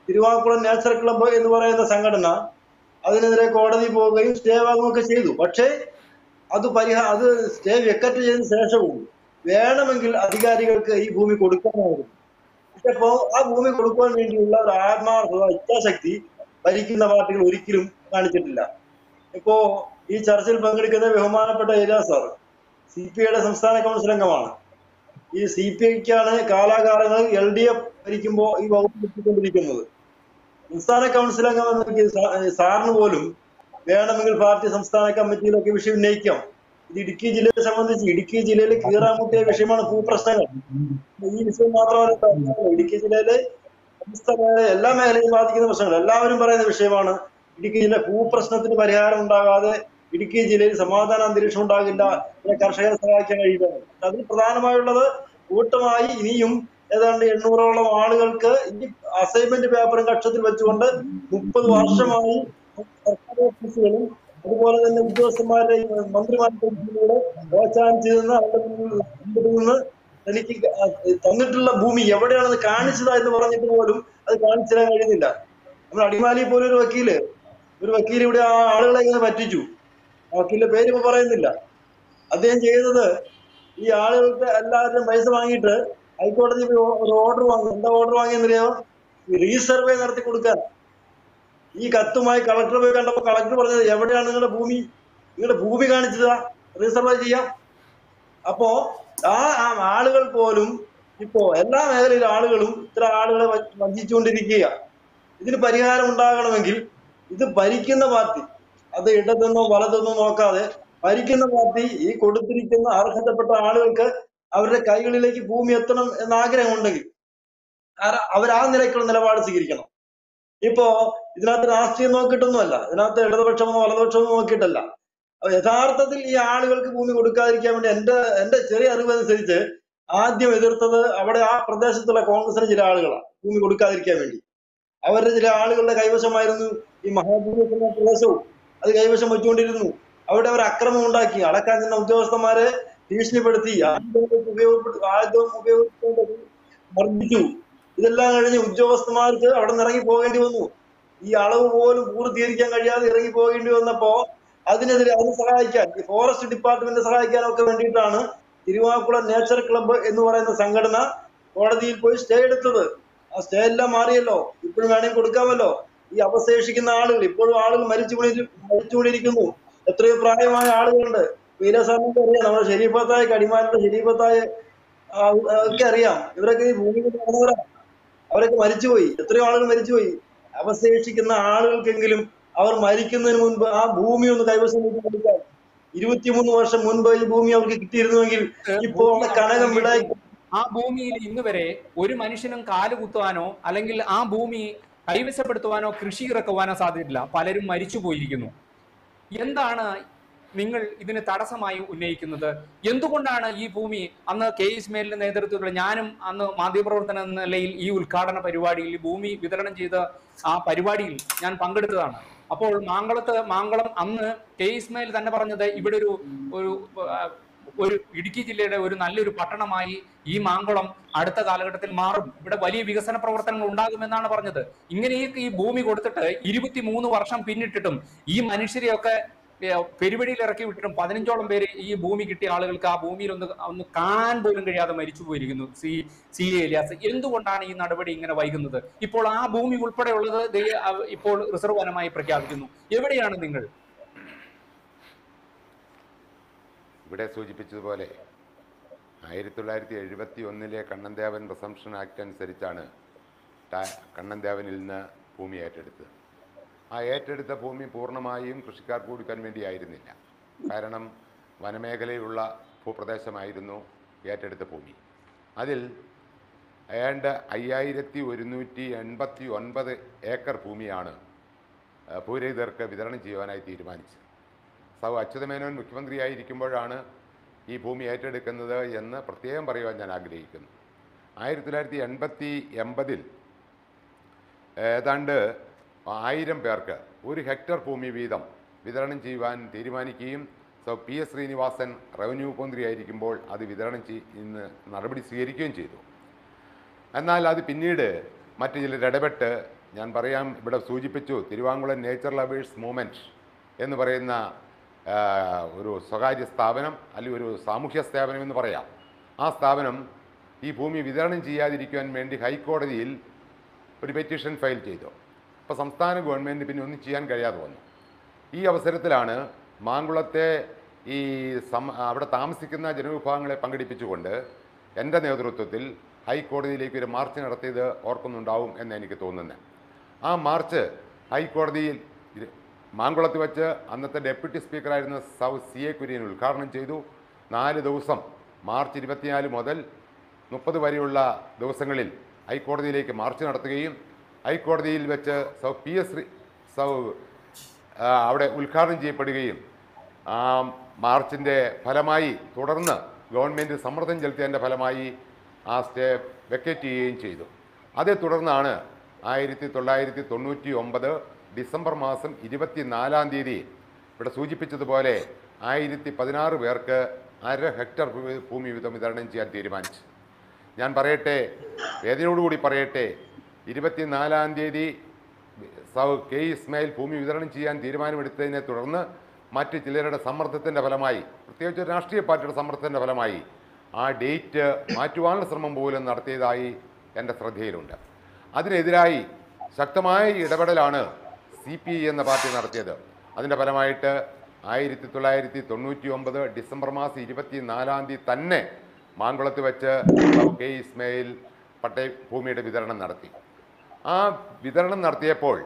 തിരുവാക്കുളം നേച്ചർ ക്ലബ്ബ് എന്ന് പറയുന്ന സംഘടന അതിനെതിരെ കോടതി പോവുകയും സ്റ്റേ വാങ്ങുകയൊക്കെ ചെയ്തു പക്ഷേ അത് പരിഹാ അത് സ്റ്റേ വെക്കറ്റ് ചെയ്തതിനു ശേഷവും വേണമെങ്കിൽ അധികാരികൾക്ക് ഈ ഭൂമി കൊടുക്കാമായിരുന്നു പക്ഷെ ഇപ്പോ ആ ഭൂമി കൊടുക്കാൻ വേണ്ടിയുള്ള ഒരു ആത്മാർത്ഥത ഇച്ഛാശക്തി ഭരിക്കുന്ന പാർട്ടികൾ ഒരിക്കലും കാണിച്ചിട്ടില്ല ഇപ്പോ ഈ ചർച്ചയിൽ പങ്കെടുക്കുന്ന ബഹുമാനപ്പെട്ട ഏരിയ സാർ സി പി ഐയുടെ സംസ്ഥാന കൗൺസിൽ അംഗമാണ് ഈ സി പി ഐക്കാണ് കാലാകാലങ്ങളിൽ എൽ ഡി എഫ് ഭരിക്കുമ്പോൾ ഈ വകുപ്പ് എത്തിക്കൊണ്ടിരിക്കുന്നത് സംസ്ഥാന കൗൺസിൽ അംഗം എന്ന നിലയ്ക്ക് സാ- സാറിന് പോലും വേണമെങ്കിൽ പാർട്ടി സംസ്ഥാന കമ്മിറ്റിയിലൊക്കെ വിഷയം ഉന്നയിക്കാം ഇത് ഇടുക്കി ജില്ലയെ സംബന്ധിച്ച് ഇടുക്കി ജില്ലയിൽ കീറാമുട്ടിയ വിഷയമാണ് ഭൂപ്രശ്നങ്ങൾ ഈ വിഷയം മാത്രമല്ല ഇടുക്കി ജില്ലയിലെ സമസ്ത മേഖല എല്ലാ മേഖലയും ബാധിക്കുന്ന പ്രശ്നങ്ങൾ എല്ലാവരും പറയുന്ന വിഷയമാണ് ഇടുക്കി ജില്ല ഭൂപ്രശ്നത്തിന് പരിഹാരം ഉണ്ടാകാതെ ഇടുക്കി ജില്ലയിൽ സമാധാന അന്തരീക്ഷം ഉണ്ടാകില്ല പിന്നെ കർഷകരെ സഹായിക്കാൻ കഴിയില്ല അതിൽ പ്രധാനമായുള്ളത് കൂട്ടമായി ഇനിയും ഏതാണ്ട് എണ്ണൂറോളം ആളുകൾക്ക് ഈ അസൈൻമെന്റ് പേപ്പറും കക്ഷത്തിൽ വെച്ചുകൊണ്ട് മുപ്പത് വർഷമായി സർക്കാർ ഓഫീസുകളും അതുപോലെ തന്നെ ഉദ്യോഗസ്ഥന്മാരുടെ മന്ത്രിമാരുടെ പ്രോത്സാഹനം ചെയ്യുന്ന അവരുടെ മുന്നിൽ മുമ്പിൽ നിന്ന് എനിക്ക് തന്നിട്ടുള്ള ഭൂമി എവിടെയാണെന്ന് കാണിച്ചതാ എന്ന് പറഞ്ഞിട്ട് പോലും അത് കാണിച്ചു തരാൻ കഴിയുന്നില്ല നമ്മൾ അടിമാലി പോലെ ഒരു വക്കീല് ഒരു വക്കീൽ ഇവിടെ ആ ആളുകളെ ഇങ്ങനെ പറ്റിച്ചു ആ വക്കീലിന്റെ പേര് ഇപ്പൊ പറയുന്നില്ല അദ്ദേഹം ചെയ്തത് ഈ ആളുകൾക്ക് എല്ലാവരുടെയും പൈസ വാങ്ങിയിട്ട് ഹൈക്കോടതി പോയി ഒരു ഓർഡർ വാങ്ങി എന്താ ഓർഡർ വാങ്ങിയെന്നറിയോ റീസർവേ നടത്തി കൊടുക്കാൻ ഈ കത്തുമായി കളക്ടർ പോയി കണ്ടപ്പോൾ കളക്ടർ പറഞ്ഞത് എവിടെയാണ് നിങ്ങളുടെ ഭൂമി നിങ്ങളുടെ ഭൂമി കാണിച്ചതാ റീസർവേ ചെയ്യാം അപ്പോ ആ ആ ആളുകൾ പോലും ഇപ്പോ എല്ലാ മേഖലയിലെ ആളുകളും ഇത്ര ആളുകളെ വ- വഞ്ചിച്ചുകൊണ്ടിരിക്കുക ഇതിന് പരിഹാരം ഉണ്ടാകണമെങ്കിൽ ഇത് ഭരിക്കുന്ന പാർട്ടി അത് ഇടതെന്നോ വലതെന്നോ നോക്കാതെ ഭരിക്കുന്ന പാർട്ടി ഈ കൊടുത്തിരിക്കുന്ന അർഹതപ്പെട്ട ആളുകൾക്ക് അവരുടെ കൈകളിലേക്ക് ഭൂമി എത്തണം എന്ന ആഗ്രഹമുണ്ടെങ്കിൽ ആര- അവർ ആ നിലയ്ക്കുള്ള നിലപാട് സ്വീകരിക്കണം ഇപ്പോ ഇതിനകത്ത് രാഷ്ട്രീയം നോക്കിയിട്ടൊന്നുമല്ല ഇതിനകത്ത് ഇടതുപക്ഷമോ വലതുപക്ഷമോ നോക്കിയിട്ടല്ല അപ്പൊ യഥാർത്ഥത്തിൽ ഈ ആളുകൾക്ക് ഭൂമി കൊടുക്കാതിരിക്കാൻ വേണ്ടി എന്റെ എന്റെ ചെറിയ അറിവ് അനുസരിച്ച് ആദ്യം എതിർത്തത് അവിടെ ആ പ്രദേശത്തുള്ള കോൺഗ്രസിന്റെ ചില ആളുകളാണ് ഭൂമി കൊടുക്കാതിരിക്കാൻ വേണ്ടി അവരുടെ ചില ആളുകളുടെ കൈവശമായിരുന്നു ഈ മഹാഭൂമി എന്ന പ്രദേശവും അത് കൈവശം വെച്ചുകൊണ്ടിരുന്നു അവിടെ അവർ അക്രമം ഉണ്ടാക്കി അളക്കാൻ ചെന്ന ഉദ്യോഗസ്ഥന്മാരെ ഭീഷണിപ്പെടുത്തി ആയുധങ്ങൾ ഉപയോഗപ്പെടുത്തി ആയുധം ഉപയോഗിച്ചുകൊണ്ട് മർദ്ദിച്ചു ഇതെല്ലാം കഴിഞ്ഞ് ഉദ്യോഗസ്ഥന്മാർക്ക് അവിടെ നിന്ന് ഇറങ്ങി പോകേണ്ടി വന്നു ഈ അളവ് പോലും പൂർത്തീകരിക്കാൻ കഴിയാതെ ഇറങ്ങി പോകേണ്ടി വന്നപ്പോ അതിനെതിരെ അതിനെ സഹായിക്കാൻ ഈ ഫോറസ്റ്റ് ഡിപ്പാർട്ട്മെന്റിനെ സഹായിക്കാനൊക്കെ വേണ്ടിയിട്ടാണ് തിരുവാക്കുളം നേച്ചർ ക്ലബ്ബ് എന്ന് പറയുന്ന സംഘടന കോടതിയിൽ പോയി സ്റ്റേ എടുത്തത് ആ സ്റ്റേ എല്ലാം മാറിയല്ലോ ഇപ്പോഴും വേണമെങ്കിൽ കൊടുക്കാമല്ലോ ഈ അവശേഷിക്കുന്ന ആളുകൾ ഇപ്പോഴും ആളുകൾ മരിച്ചുകൊണ്ടി മരിച്ചുകൊണ്ടിരിക്കുന്നു എത്രയോ പ്രായമായ ആളുകളുണ്ട് വീരസാറിനൊക്കെ അറിയാം നമ്മുടെ ഷെരീഫത്തായ കടിമാരുടെ ഷെരീഫത്തായ ആ, ഒക്കെ അറിയാം ഇവരൊക്കെ ഈ ഭൂമി കൊണ്ട് നടന്നവരാ അവരൊക്കെ മരിച്ചുപോയി എത്രയോ ആളുകൾ മരിച്ചുപോയി അവശേഷിക്കുന്ന ആളുകൾക്കെങ്കിലും അവർ മരിക്കുന്നതിന് മുൻപ് ആ ഭൂമി ഒന്ന് കൈവശം വെച്ച് കൊടുക്കാൻ ഇരുപത്തിമൂന്ന് വർഷം മുൻപ് ഈ ഭൂമി അവർക്ക് കിട്ടിയിരുന്നുവെങ്കിൽ ഇപ്പോ അവിടെ കനകം വിടായി
ആ ഭൂമിയിൽ ഇന്ന് വരെ ഒരു മനുഷ്യനും കാല് കുത്തുവാനോ അല്ലെങ്കിൽ ആ ഭൂമി കൈവശപ്പെടുത്തുവാനോ കൃഷി ഇറക്കുവാനോ സാധ്യതയില്ല പലരും മരിച്ചു പോയിരിക്കുന്നു എന്താണ് നിങ്ങൾ ഇതിന് തടസ്സമായി ഉന്നയിക്കുന്നത് എന്തുകൊണ്ടാണ് ഈ ഭൂമി അന്ന് കെ ഇസ്മേലിന്റെ നേതൃത്വത്തിൽ ഞാനും അന്ന് മാധ്യമപ്രവർത്തന എന്ന നിലയിൽ ഈ ഉദ്ഘാടന പരിപാടിയിൽ ഈ ഭൂമി വിതരണം ചെയ്ത ആ പരിപാടിയിൽ ഞാൻ പങ്കെടുത്തതാണ് അപ്പോൾ മാങ്കളത്ത് മാങ്കളം അന്ന് കെ ഇസ്മയിൽ തന്നെ പറഞ്ഞത് ഇവിടെ ഒരു ഒരു ആ, ഒരു ഇടുക്കി ജില്ലയുടെ ഒരു നല്ലൊരു പട്ടണമായി ഈ മാങ്കുളം അടുത്ത കാലഘട്ടത്തിൽ മാറും ഇവിടെ വലിയ വികസന പ്രവർത്തനങ്ങൾ ഉണ്ടാകുമെന്നാണ് പറഞ്ഞത് ഇങ്ങനെയൊക്കെ ഈ ഭൂമി കൊടുത്തിട്ട് ഇരുപത്തി മൂന്ന് വർഷം പിന്നിട്ടിട്ടും ഈ മനുഷ്യരെയൊക്കെ ഏ, പെരുവഴിയിൽ ഇറക്കി വിട്ടിട്ടും പതിനഞ്ചോളം പേര് ഈ ഭൂമി കിട്ടിയ ആളുകൾക്ക് ആ ഭൂമിയിൽ ഒന്ന് ഒന്ന് കാണാൻ പോലും കഴിയാതെ മരിച്ചു പോയിരിക്കുന്നു സി സി എ എലിയാസ് എന്തുകൊണ്ടാണ് ഈ നടപടി ഇങ്ങനെ വൈകുന്നത് ഇപ്പോൾ ആ ഭൂമി ഉൾപ്പെടെയുള്ളത് ദേ, അവ- ഇപ്പോൾ റിസർവ് വനമായി പ്രഖ്യാപിക്കുന്നു എവിടെയാണ് നിങ്ങൾ
ഇവിടെ സൂചിപ്പിച്ചതുപോലെ ആയിരത്തി തൊള്ളായിരത്തി എഴുപത്തി ഒന്നിലെ കണ്ണൻദേവൻ റിസംഷൻ ആക്ട് അനുസരിച്ചാണ് ടാ- കണ്ണൻദേവനിൽ നിന്ന് ഭൂമി ഏറ്റെടുത്തത് ആ ഏറ്റെടുത്ത ഭൂമി പൂർണ്ണമായും കൃഷിക്കാർക്ക് കൊടുക്കാൻ വേണ്ടിയായിരുന്നില്ല കാരണം വനമേഖലയിലുള്ള ഭൂപ്രദേശമായിരുന്നു ഏറ്റെടുത്ത ഭൂമി അതിൽ ഏതാണ്ട് അയ്യായിരത്തി ഒരുന്നൂറ്റി എൺപത്തി ഒൻപത് ഏക്കർ ഭൂമിയാണ് ആ, ഭൂരഹിതർക്ക് വിതരണം ചെയ്യുവാനായി തീരുമാനിച്ചത് സൗ അച്യുതമേനോൻ മുഖ്യമന്ത്രിയായിരിക്കുമ്പോഴാണ് ഈ ഭൂമി ഏറ്റെടുക്കുന്നത് എന്ന് പ്രത്യേകം പറയുവാൻ ഞാൻ ആഗ്രഹിക്കുന്നു ആയിരത്തി തൊള്ളായിരത്തി എൺപത്തി എൺപതിൽ ഏതാണ്ട് ആയിരം പേർക്ക് ഒരു ഹെക്ടർ ഭൂമി വീതം വിതരണം ചെയ്യുവാൻ തീരുമാനിക്കുകയും so P S Srinivasan revenue മന്ത്രിയായിരിക്കുമ്പോൾ അത് വിതരണം ചെയ് ഇന്ന് നടപടി സ്വീകരിക്കുകയും ചെയ്തു എന്നാൽ അത് പിന്നീട് മറ്റു ചിലർ ഇടപെട്ട് ഞാൻ പറയാം ഇവിടെ സൂചിപ്പിച്ചു തിരുവാങ്കുളം നേച്ചർ ലവേഴ്സ് മൂവ്മെൻറ്റ് എന്ന് പറയുന്ന ആ, ഒരു സ്വകാര്യ സ്ഥാപനം അല്ലെങ്കിൽ ഒരു സാമൂഹ്യ സ്ഥാപനം എന്ന് പറയാം ആ സ്ഥാപനം ഈ ഭൂമി വിതരണം ചെയ്യാതിരിക്കുവാൻ വേണ്ടി ഹൈക്കോടതിയിൽ ഒരു പെറ്റീഷൻ ഫയൽ ചെയ്തു അപ്പോൾ സംസ്ഥാന ഗവൺമെൻറ് പിന്നെ ഒന്നും ചെയ്യാൻ കഴിയാതെ വന്നു ഈ അവസരത്തിലാണ് മാങ്കുളത്തെ ഈ സം അവിടെ താമസിക്കുന്ന ജനവിഭാഗങ്ങളെ പങ്കെടുപ്പിച്ചുകൊണ്ട് എൻ്റെ നേതൃത്വത്തിൽ ഹൈക്കോടതിയിലേക്ക് ഒരു മാർച്ച് നടത്തിയത് ഓർക്കുന്നുണ്ടാവും എന്ന് എനിക്ക് തോന്നുന്നത് ആ മാർച്ച് ഹൈക്കോടതിയിൽ ഇരു- മാങ്കുളത്ത് വെച്ച് അന്നത്തെ ഡെപ്യൂട്ടി സ്പീക്കറായിരുന്ന സൗ സി എ കുര്യൻ ഉദ്ഘാടനം ചെയ്തു നാല് ദിവസം മാർച്ച് ഇരുപത്തിനാല് മുതൽ മുപ്പത് വരെയുള്ള ദിവസങ്ങളിൽ ഹൈക്കോടതിയിലേക്ക് മാർച്ച് നടത്തുകയും ഹൈക്കോടതിയിൽ വെച്ച് സൗ പി എസ് ശ്രീ- സൗ ആ, അവിടെ ഉദ്ഘാടനം ചെയ്യപ്പെടുകയും ആ മാർച്ചിൻ്റെ ഫലമായി തുടർന്ന് ഗവൺമെൻറ് സമ്മർദ്ദം ചെലുത്തിയതിൻ്റെ ഫലമായി ആ സ്റ്റേ വെക്കേറ്റ് ചെയ്യുകയും ചെയ്തു അതേ തുടർന്നാണ് ആയിരത്തി തൊള്ളായിരത്തി തൊണ്ണൂറ്റി ഒമ്പത് ഡിസംബർ മാസം ഇരുപത്തിനാലാം തീയതി ഇവിടെ സൂചിപ്പിച്ചതുപോലെ ആയിരത്തി പതിനാറ് പേർക്ക് അര ഹെക്ടർ ഭൂ- ഭൂമി വീതം വിതരണം ചെയ്യാൻ തീരുമാനിച്ചു ഞാൻ പറയട്ടെ വേദനയോടുകൂടി പറയട്ടെ ഇരുപത്തിനാലാം തീയതി സൗ കെ ഇസ്മായിൽ ഭൂമി വിതരണം ചെയ്യാൻ തീരുമാനമെടുത്തതിനെ തുടർന്ന് മറ്റ് ചിലരുടെ സമ്മർദ്ദത്തിൻ്റെ ഫലമായി പ്രത്യേകിച്ച് ഒരു രാഷ്ട്രീയ പാർട്ടിയുടെ സമ്മർദ്ദത്തിൻ്റെ ഫലമായി ആ ഡേറ്റ് മാറ്റുവാനുള്ള ശ്രമം പോലും നടത്തിയതായി എൻ്റെ ശ്രദ്ധയിലുണ്ട് അതിനെതിരായി ശക്തമായ ഇടപെടലാണ് സി പി ഐ എന്ന പാർട്ടി നടത്തിയത് അതിൻ്റെ ഫലമായിട്ട് ആയിരത്തി തൊള്ളായിരത്തി തൊണ്ണൂറ്റി ഒമ്പത് ഡിസംബർ മാസം ഇരുപത്തി നാലാം തീയതി തന്നെ മാങ്കുളത്ത് വെച്ച് സൗ കെ ഇസ്മായിൽ പട്ടയ ഭൂമിയുടെ വിതരണം നടത്തി ആ വിതരണം നടത്തിയപ്പോൾ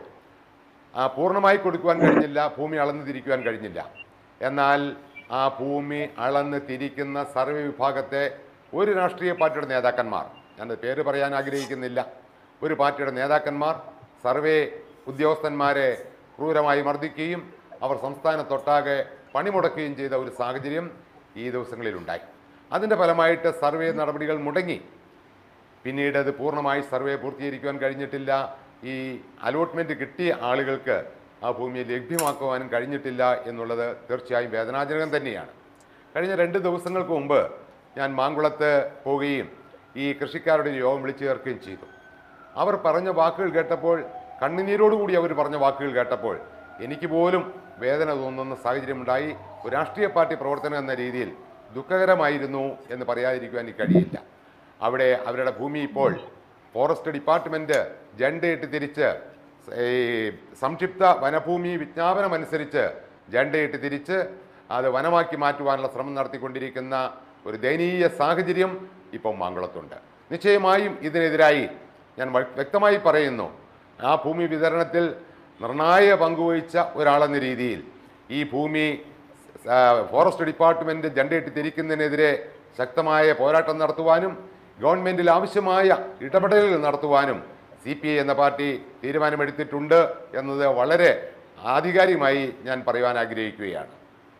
ആ പൂർണ്ണമായി കൊടുക്കുവാൻ കഴിഞ്ഞില്ല ഭൂമി അളന്ന് തിരിക്കുവാൻ കഴിഞ്ഞില്ല എന്നാൽ ആ ഭൂമി അളന്ന് തിരിക്കുന്ന സർവേ വിഭാഗത്തെ ഒരു രാഷ്ട്രീയ പാർട്ടിയുടെ നേതാക്കന്മാർ ഞാൻ പേര് പറയാൻ ആഗ്രഹിക്കുന്നില്ല ഒരു പാർട്ടിയുടെ നേതാക്കന്മാർ സർവേ ഉദ്യോഗസ്ഥന്മാരെ ക്രൂരമായി മർദ്ദിക്കുകയും അവർ സംസ്ഥാനത്തൊട്ടാകെ പണിമുടക്കുകയും ചെയ്ത ഒരു സാഹചര്യം ഈ ദിവസങ്ങളിലുണ്ടായി അതിൻ്റെ ഫലമായിട്ട് സർവേ നടപടികൾ മുടങ്ങി പിന്നീട് അത് പൂർണ്ണമായി സർവേ പൂർത്തീകരിക്കുവാൻ കഴിഞ്ഞിട്ടില്ല ഈ അലോട്ട്മെൻറ്റ് കിട്ടിയ ആളുകൾക്ക് ആ ഭൂമി ലഭ്യമാക്കുവാനും കഴിഞ്ഞിട്ടില്ല എന്നുള്ളത് തീർച്ചയായും വേദനാജനകം തന്നെയാണ് കഴിഞ്ഞ രണ്ട് ദിവസങ്ങൾക്ക് മുമ്പ് ഞാൻ മാങ്കുളത്ത് പോവുകയും ഈ കൃഷിക്കാരുടെ ഒരു യോഗം വിളിച്ചു ചേർക്കുകയും ചെയ്തു അവർ പറഞ്ഞ വാക്കുകൾ കേട്ടപ്പോൾ കണ്ണുനീരോടുകൂടി അവർ പറഞ്ഞ വാക്കുകൾ കേട്ടപ്പോൾ എനിക്ക് പോലും വേദന തോന്നുന്ന സാഹചര്യമുണ്ടായി ഒരു രാഷ്ട്രീയ പാർട്ടി പ്രവർത്തനം എന്ന രീതിയിൽ ദുഃഖകരമായിരുന്നു എന്ന് പറയാതിരിക്കുവാൻ എനിക്ക് കഴിയില്ല അവിടെ അവരുടെ ഭൂമി ഇപ്പോൾ ഫോറസ്റ്റ് ഡിപ്പാർട്ട്മെൻറ്റ് ജണ്ടയിട്ട് തിരിച്ച് ഈ സംക്ഷിപ്ത വനഭൂമി വിജ്ഞാപനമനുസരിച്ച് ജണ്ടയിട്ട് തിരിച്ച് അത് വനമാക്കി മാറ്റുവാനുള്ള ശ്രമം നടത്തിക്കൊണ്ടിരിക്കുന്ന ഒരു ദയനീയ സാഹചര്യം ഇപ്പോൾ മാങ്കുളത്തുണ്ട് നിശ്ചയമായും ഇതിനെതിരായി ഞാൻ വ- വ്യക്തമായി പറയുന്നു ആ ഭൂമി വിതരണത്തിൽ നിർണായക പങ്കുവഹിച്ച ഒരാളെന്ന രീതിയിൽ ഈ ഭൂമി ആ, ഫോറസ്റ്റ് ഡിപ്പാർട്ട്മെന്റ് ജണ്ടയിട്ട് തിരിക്കുന്നതിനെതിരെ ശക്തമായ പോരാട്ടം നടത്തുവാനും ഗവൺമെന്റിൽ ആവശ്യമായ ഇടപെടലുകൾ നടത്തുവാനും സി പി ഐ എന്ന പാർട്ടി തീരുമാനമെടുത്തിട്ടുണ്ട് എന്നത് വളരെ ആധികാരികമായി ഞാൻ പറയുവാൻ ആഗ്രഹിക്കുകയാണ്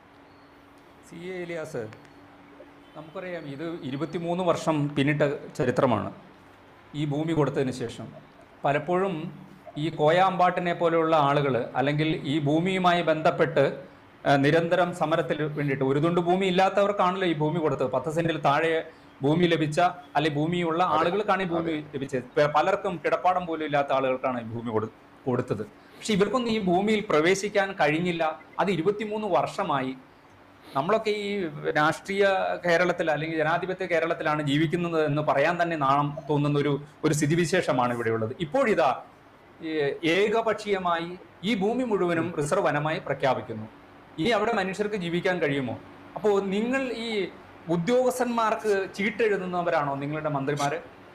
സി എ ഇലിയാസ് നമുക്കറിയാം ഇത് ഇരുപത്തിമൂന്ന് വർഷം പിന്നിട്ട ചരിത്രമാണ് ഈ ഭൂമി കൊടുത്തതിന് ശേഷം പലപ്പോഴും ഈ കോയാമ്പാട്ടിനെ പോലെയുള്ള ആളുകൾ അല്ലെങ്കിൽ ഈ ഭൂമിയുമായി ബന്ധപ്പെട്ട് ആ, നിരന്തരം സമരത്തിൽ വേണ്ടിയിട്ട് ഒരു തുണ്ട് ഭൂമി ഇല്ലാത്തവർക്കാണല്ലോ ഈ ഭൂമി കൊടുത്തത് പത്ത് സെന്റിൽ താഴെ ഭൂമി ലഭിച്ച അല്ലെങ്കിൽ ഭൂമിയുള്ള ആളുകൾക്കാണ് ഈ ഭൂമി ലഭിച്ചത് പ- പലർക്കും കിടപ്പാടം പോലും ഇല്ലാത്ത ആളുകൾക്കാണ് ഈ ഭൂമി കൊടു- കൊടുത്തത് പക്ഷെ ഇവർക്കൊന്നും ഈ ഭൂമിയിൽ പ്രവേശിക്കാൻ കഴിഞ്ഞില്ല അത് ഇരുപത്തിമൂന്ന് വർഷമായി നമ്മളൊക്കെ ഈ രാഷ്ട്രീയ കേരളത്തിൽ അല്ലെങ്കിൽ ജനാധിപത്യ കേരളത്തിലാണ് ജീവിക്കുന്നത് എന്ന് പറയാൻ തന്നെ നാണം തോന്നുന്ന ഒരു ഒരു സ്ഥിതിവിശേഷമാണ് ഇവിടെയുള്ളത് ഇപ്പോഴിതാ ഈ ഏകപക്ഷീയമായി ഈ ഭൂമി മുഴുവനും റിസർവ് വനമായി പ്രഖ്യാപിക്കുന്നു ഇനി അവിടെ മനുഷ്യർക്ക് ജീവിക്കാൻ കഴിയുമോ അപ്പോൾ നിങ്ങൾ ഈ ഉദ്യോഗസ്ഥന്മാർക്ക് ചീട്ടെഴുതുന്നവരാണോ നിങ്ങളുടെ മന്ത്രിമാര്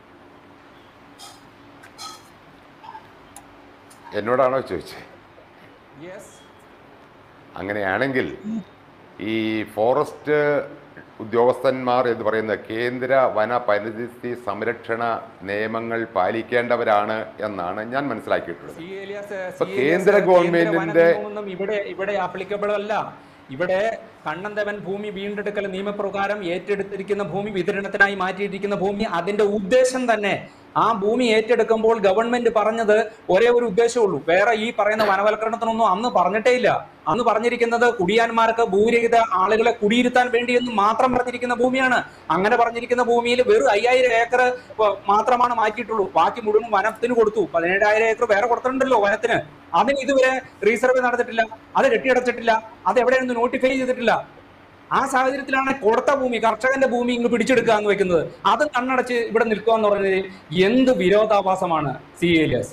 എന്നോടാണോ ചോദിച്ചത്
യെസ്
അങ്ങനെയാണെങ്കിൽ ഈ ഫോറസ്റ്റ് ഉദ്യോഗസ്ഥന്മാർ എന്ന് പറയുന്ന കേന്ദ്ര വന പരിസ്ഥിതി സംരക്ഷണ നിയമങ്ങൾ പാലിക്കേണ്ടവരാണ് എന്നാണ് ഞാൻ മനസ്സിലാക്കിയിട്ടുള്ളത്
സി എലിയാസ്,
ഇപ്പൊ
സി
കേന്ദ്ര
എലിയാസ്, കേന്ദ്ര
ഗവൺമെന്റിന്റെ-
വനനിയമമൊന്നും ഇവിടെ ഇവിടെ ആപ്ലിക്കബിൾ അല്ല ഇവിടെ കണ്ണന്തവൻ ഭൂമി വീണ്ടെടുക്കൽ നിയമപ്രകാരം ഏറ്റെടുത്തിരിക്കുന്ന ഭൂമി വിതരണത്തിനായി മാറ്റിയിരിക്കുന്ന ഭൂമി അതിന്റെ ഉദ്ദേശം തന്നെ ആ ഭൂമി ഏറ്റെടുക്കുമ്പോൾ ഗവൺമെന്റ് പറഞ്ഞത് ഒരേ ഒരു ഉദ്ദേശമുള്ളൂ വേറെ ഈ പറയുന്ന വനവൽക്കരണത്തിനൊന്നും അന്ന് പറഞ്ഞിട്ടേ ഇല്ല അന്ന് പറഞ്ഞിരിക്കുന്നത് കുടിയാന്മാർക്ക് ഭൂരഹിത ആളുകളെ കുടിയിരുത്താൻ വേണ്ടി എന്ന് മാത്രം പറഞ്ഞിരിക്കുന്ന ഭൂമിയാണ് അങ്ങനെ പറഞ്ഞിരിക്കുന്ന ഭൂമിയിൽ വെറും അയ്യായിരം ഏക്കർ മാത്രമാണ് മാറ്റിയിട്ടുള്ളൂ ബാക്കി മുഴുവൻ വനത്തിന് കൊടുത്തു പതിനേഴായിരം ഏക്കർ വേറെ കൊടുത്തിട്ടുണ്ടല്ലോ വനത്തിന് അതിന് ഇതുവരെ റീസർവേ നടത്തിയിട്ടില്ല അത് കെട്ടിയടച്ചിട്ടില്ല അത് എവിടെയൊന്നും നോട്ടിഫൈ ചെയ്തിട്ടില്ല ആ സാഹചര്യത്തിലാണ് കൊടുത്ത ഭൂമി കർഷകന്റെ ഭൂമി ഇങ്ങ് പിടിച്ചെടുക്കുക എന്ന് വെക്കുന്നത് അത് കണ്ണടച്ച് ഇവിടെ നിൽക്കുക എന്ന് പറഞ്ഞത് എന്ത് വിരോധാഭാസമാണ് സി എലിയസ്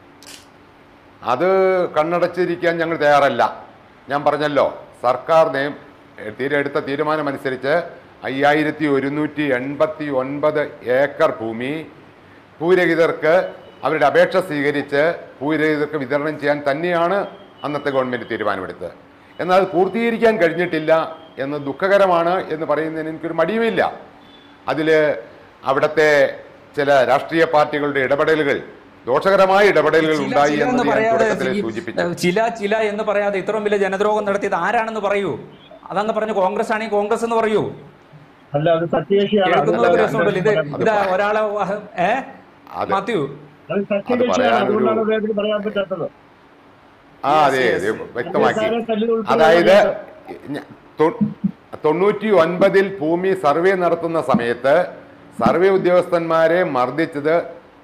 അത് കണ്ണടച്ചിരിക്കാൻ ഞങ്ങൾ തയ്യാറല്ല ഞാൻ പറഞ്ഞല്ലോ സർക്കാർ നയം തീരെ എടുത്ത തീരുമാനമനുസരിച്ച് അയ്യായിരത്തി ഒരുന്നൂറ്റി എൺപത്തി ഒൻപത് ഏക്കർ ഭൂമി ഭൂരഹിതർക്ക് അവരുടെ അപേക്ഷ സ്വീകരിച്ച് ഭൂരഹിതർക്ക് വിതരണം ചെയ്യാൻ തന്നെയാണ് അന്നത്തെ ഗവൺമെൻറ് തീരുമാനമെടുത്തത് എന്നാൽ അത് പൂർത്തീകരിക്കാൻ കഴിഞ്ഞിട്ടില്ല എന്ന് ദുഃഖകരമാണ് എന്ന് പറയുന്നതിന് എനിക്കൊരു മടിയുമില്ല അതിൽ അവിടുത്തെ ചില രാഷ്ട്രീയ പാർട്ടികളുടെ ഇടപെടലുകൾ ദോഷകരമായ ഇടപെടലുകൾ
ചില
ഉണ്ടായി
ചില എന്ന്
എന്നത് ഞാൻ
പറയാതെ
തുടക്കത്തിലേ
ഈ,
സൂചിപ്പിച്ചു
ചില ചില എന്ന് പറയാതെ ഇത്രയും വലിയ ജനദ്രോഹം നടത്തിയത് ആരാണെന്ന് പറയൂ അതങ്ങ് പറഞ്ഞു കോൺഗ്രസ് ആണെങ്കിൽ കോൺഗ്രസ് എന്ന് പറയൂ
അല്ല അത് സത്യകക്ഷിയാണ്
കേൾക്കുന്നത്
അതുകൊണ്ടാണ്
രസമുണ്ടല്ലോ ഇത്
അദ്ദേഹത്തിന്
ഇതാ
പറയാം.
ഒരാളെ ഏ
അത്
മാത്യു
അത് സത്യകക്ഷിയാണ്
പറയാനൊരു-
അതുകൊണ്ടാണ് അദ്ദേഹത്തിന് പറയാൻ പറ്റാത്തത്
ആ അതെ
Yes,
അതെ
yes.
വ്യക്തമാക്കി
അദ്ദേഹത്തെ തല്ലിൽ ഉൾപ്പെടെ
അതായത്
പറഞ്ഞത്.
ഞ- തൊ- തൊണ്ണൂറ്റി ഒൻപതിൽ ഭൂമി സർവേ നടത്തുന്ന സമയത്ത് സർവേ ഉദ്യോഗസ്ഥന്മാരെ മർദ്ദിച്ചത്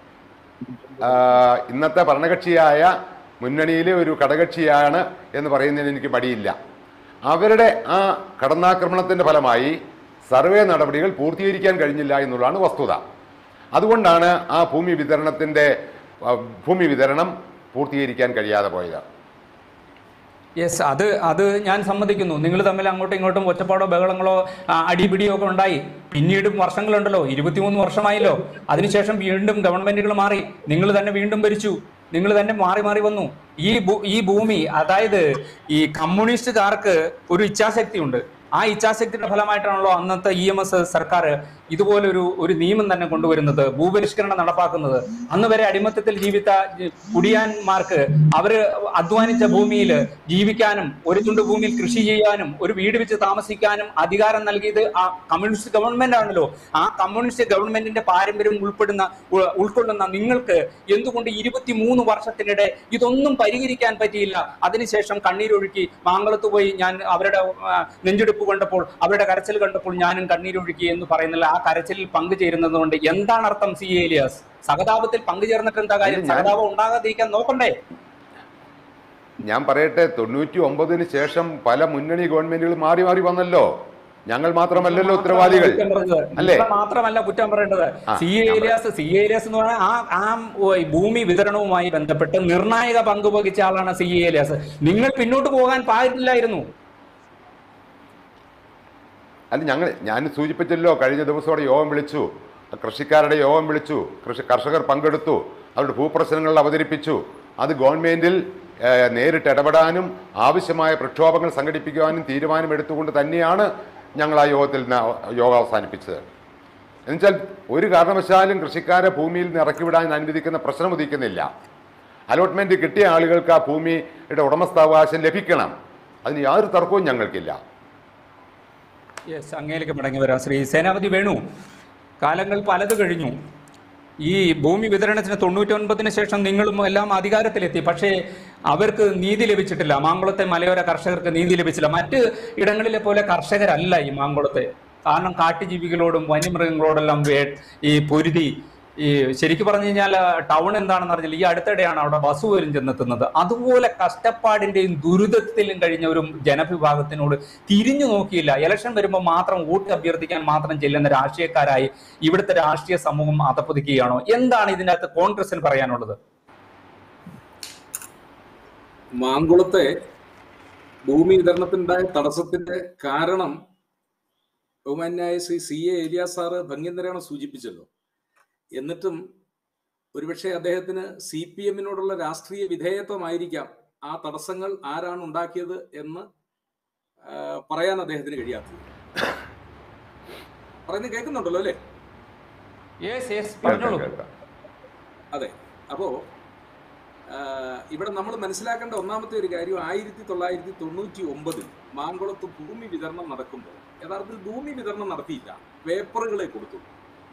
ആ, ഇന്നത്തെ ഭരണകക്ഷിയായ മുന്നണിയിലെ ഒരു ഘടകക്ഷിയാണ് എന്ന് പറയുന്നതിന് എനിക്ക് മടിയില്ല അവരുടെ ആ കടന്നാക്രമണത്തിന്റെ ഫലമായി സർവേ നടപടികൾ പൂർത്തീകരിക്കാൻ കഴിഞ്ഞില്ല എന്നുള്ളതാണ് വസ്തുത അതുകൊണ്ടാണ് ആ ഭൂമി വിതരണത്തിന്റെ ആ, ഭൂമി വിതരണം പൂർത്തീകരിക്കാൻ കഴിയാതെ പോയത്
യെസ് അത് അത് ഞാൻ സമ്മതിക്കുന്നു നിങ്ങൾ തമ്മിൽ അങ്ങോട്ടും ഇങ്ങോട്ടും ഒറ്റപ്പാടോ ബഹളങ്ങളോ ആ, അടിപിടിയോ ഒക്കെ ഉണ്ടായി പിന്നീടും വർഷങ്ങളുണ്ടല്ലോ ഇരുപത്തിമൂന്ന് വർഷമായല്ലോ അതിനുശേഷം വീണ്ടും ഗവൺമെന്റുകൾ മാറി നിങ്ങൾ തന്നെ വീണ്ടും ഭരിച്ചു നിങ്ങൾ തന്നെ മാറി മാറി വന്നു ഈ ഭൂ- ഈ ഭൂമി അതായത് ഈ കമ്മ്യൂണിസ്റ്റുകാർക്ക് ഒരു ഇച്ഛാശക്തി ഉണ്ട് ആ ഇച്ഛാശക്തിയുടെ ഫലമായിട്ടാണല്ലോ അന്നത്തെ ഇ എം എസ് സർക്കാർ ഇതുപോലൊരു ഒരു നിയമം തന്നെ കൊണ്ടുവരുന്നത് ഭൂപരിഷ്കരണം നടപ്പാക്കുന്നത് അന്ന് വരെ അടിമത്തത്തിൽ ജീവിച്ച ജി- കുടിയാന്മാർക്ക് അവര് അധ്വാനിച്ച ഭൂമിയിൽ ജീവിക്കാനും ഒരു തുണ്ട് ഭൂമിയിൽ കൃഷി ചെയ്യാനും ഒരു വീട് വെച്ച് താമസിക്കാനും അധികാരം നൽകിയത് ആ കമ്മ്യൂണിസ്റ്റ് ഗവൺമെന്റ് ആണല്ലോ ആ കമ്മ്യൂണിസ്റ്റ് ഗവൺമെന്റിന്റെ പാരമ്പര്യം ഉൾപ്പെടുന്ന ഉ- ഉൾക്കൊള്ളുന്ന നിങ്ങൾക്ക് എന്തുകൊണ്ട് ഇരുപത്തിമൂന്ന് വർഷത്തിനിടെ ഇതൊന്നും പരിഹരിക്കാൻ പറ്റിയില്ല അതിനുശേഷം കണ്ണീരൊഴുക്കി മാങ്കളത്ത് പോയി ഞാൻ അവരുടെ ആ, നെഞ്ചെടുപ്പ് കണ്ടപ്പോൾ അവരുടെ കരച്ചിൽ കണ്ടപ്പോൾ ഞാനും കണ്ണീരൊഴുക്കി എന്ന് പറയുന്നില്ല ആ കരച്ചിലിൽ പങ്കുചേരുന്നത് കൊണ്ട് എന്താണ് അർത്ഥം സി ഏലിയാസ് സഹതാപത്തിൽ പങ്കുചേർന്നിട്ട് എന്താ കാര്യം
ഇത് ഞാൻ-
സഹതാപം ഉണ്ടാകാതിരിക്കാൻ നോക്കണ്ടേ
ഞാൻ പറയട്ടെ തൊണ്ണൂറ്റി ഒമ്പതിന് ശേഷം പല മുന്നണി ഗവൺമെന്റുകൾ മാറി മാറി വന്നല്ലോ ഞങ്ങൾ മാത്രമല്ലല്ലോ ഉത്തരവാദികൾ
കുറ്റം പറഞ്ഞത്.
അല്ലേ?
നിങ്ങളെ മാത്രമല്ല കുറ്റം പറയേണ്ടത്
ആ,
സി
ഞാൻ
ഏരിയാസ് സി ഏരിയാസ് എന്ന് പറഞ്ഞാൽ ആ ആ ഓ, ഈ ഭൂമി വിതരണവുമായി ബന്ധപ്പെട്ട് നിർണായക പങ്ക് വഹിച്ച ആളാണ് സി ഏരിയാസ് നിങ്ങൾ പിന്നോട്ട് പോകാൻ പാടില്ലായിരുന്നു
അല്ല ഞങ്ങൾ ഞാൻ സൂചിപ്പിച്ചല്ലോ കഴിഞ്ഞ ദിവസം അവിടെ യോഗം വിളിച്ചു കൃഷിക്കാരുടെ യോഗം വിളിച്ചു കൃഷി കർഷകർ പങ്കെടുത്തു അവരുടെ ഭൂപ്രശ്നങ്ങൾ അവതരിപ്പിച്ചു അത് ഗവൺമെന്റിൽ ഏഹ്, നേരിട്ട് ഇടപെടാനും ആവശ്യമായ പ്രക്ഷോഭങ്ങൾ സംഘടിപ്പിക്കുവാനും തീരുമാനമെടുത്തുകൊണ്ട് തന്നെയാണ് ഞങ്ങൾ ആ യോഗത്തിൽ നിന്ന് യോഗം അവസാനിപ്പിച്ചത് എന്നുവെച്ചാൽ ഒരു കാരണവശാലും കൃഷിക്കാരെ ഭൂമിയിൽ നിന്ന് ഇറക്കിവിടാൻ അനുവദിക്കുന്ന പ്രശ്നം ഉദിക്കുന്നില്ല അലോട്ട്മെന്റ് കിട്ടിയ ആളുകൾക്ക് ആ ഭൂമിയുടെ ഉടമസ്ഥാവകാശം ലഭിക്കണം അതിന് യാതൊരു തർക്കവും ഞങ്ങൾക്കില്ല
യെസ് അങ്ങേലേക്ക് മടങ്ങി വരാം ശ്രീ സേനാപതി വേണു കാലങ്ങൾ പലത് കഴിഞ്ഞു ഈ ഭൂമി വിതരണത്തിന് തൊണ്ണൂറ്റൊൻപതിന് ശേഷം നിങ്ങളും എല്ലാം അധികാരത്തിലെത്തി പക്ഷേ അവർക്ക് നീതി ലഭിച്ചിട്ടില്ല മാങ്കുളത്തെ മലയോര കർഷകർക്ക് നീതി ലഭിച്ചില്ല മറ്റ് ഇടങ്ങളിലെ പോലെ കർഷകരല്ല ഈ മാങ്കുളത്തെ കാരണം കാട്ടുജീവികളോടും വന്യമൃഗങ്ങളോടെല്ലാം വേ ഈ പൊരുതി ഈ ശരിക്കും പറഞ്ഞു കഴിഞ്ഞാൽ ടൗൺ എന്താണെന്ന് അറിഞ്ഞില്ല ഈ അടുത്തിടെയാണ് അവിടെ ബസ് പോലും ചെന്നെത്തുന്നത് അതുപോലെ കഷ്ടപ്പാടിന്റെയും ദുരിതത്തിലും കഴിഞ്ഞ ഒരു ജനവിഭാഗത്തിനോട് തിരിഞ്ഞു നോക്കിയില്ല ഇലക്ഷൻ വരുമ്പോൾ മാത്രം വോട്ട് അഭ്യർത്ഥിക്കാൻ മാത്രം ചെല്ലുന്ന രാഷ്ട്രീയക്കാരായി ഇവിടുത്തെ രാഷ്ട്രീയ സമൂഹം അതപ്പതിക്കുകയാണോ എന്താണ് ഇതിനകത്ത് കോൺഗ്രസിന് പറയാനുള്ളത്
മാങ്കുളത്തെ ഭൂമി വിതരണത്തിനുണ്ടായ തടസ്സത്തിന്റെ കാരണം ബഹുമാന്യായ Shri C A Elias sir ഭംഗ്യന്തരാണ് സൂചിപ്പിച്ചല്ലോ എന്നിട്ടും ഒരുപക്ഷെ അദ്ദേഹത്തിന് സി പി എമ്മിനോടുള്ള രാഷ്ട്രീയ വിധേയത്വമായിരിക്കാം ആ തടസ്സങ്ങൾ ആരാണ് ഉണ്ടാക്കിയത് എന്ന് ആ, പറയാൻ അദ്ദേഹത്തിന് കഴിയാത്തത് പറയുന്നത് കേൾക്കുന്നുണ്ടല്ലോ അല്ലേ
യെസ് യെസ്
കേൾക്കാം,
പറഞ്ഞോളൂ
കേൾക്കാം.
അതെ അപ്പോ ആ, ഇവിടെ നമ്മൾ മനസ്സിലാക്കേണ്ട ഒന്നാമത്തെ ഒരു കാര്യം ആയിരത്തി തൊള്ളായിരത്തി തൊണ്ണൂറ്റി ഒമ്പതിൽ മാങ്കുളത്ത് ഭൂമി വിതരണം നടക്കുമ്പോൾ യഥാർത്ഥത്തിൽ ഭൂമി വിതരണം നടത്തിയില്ല പേപ്പറുകളെ കൊടുത്തു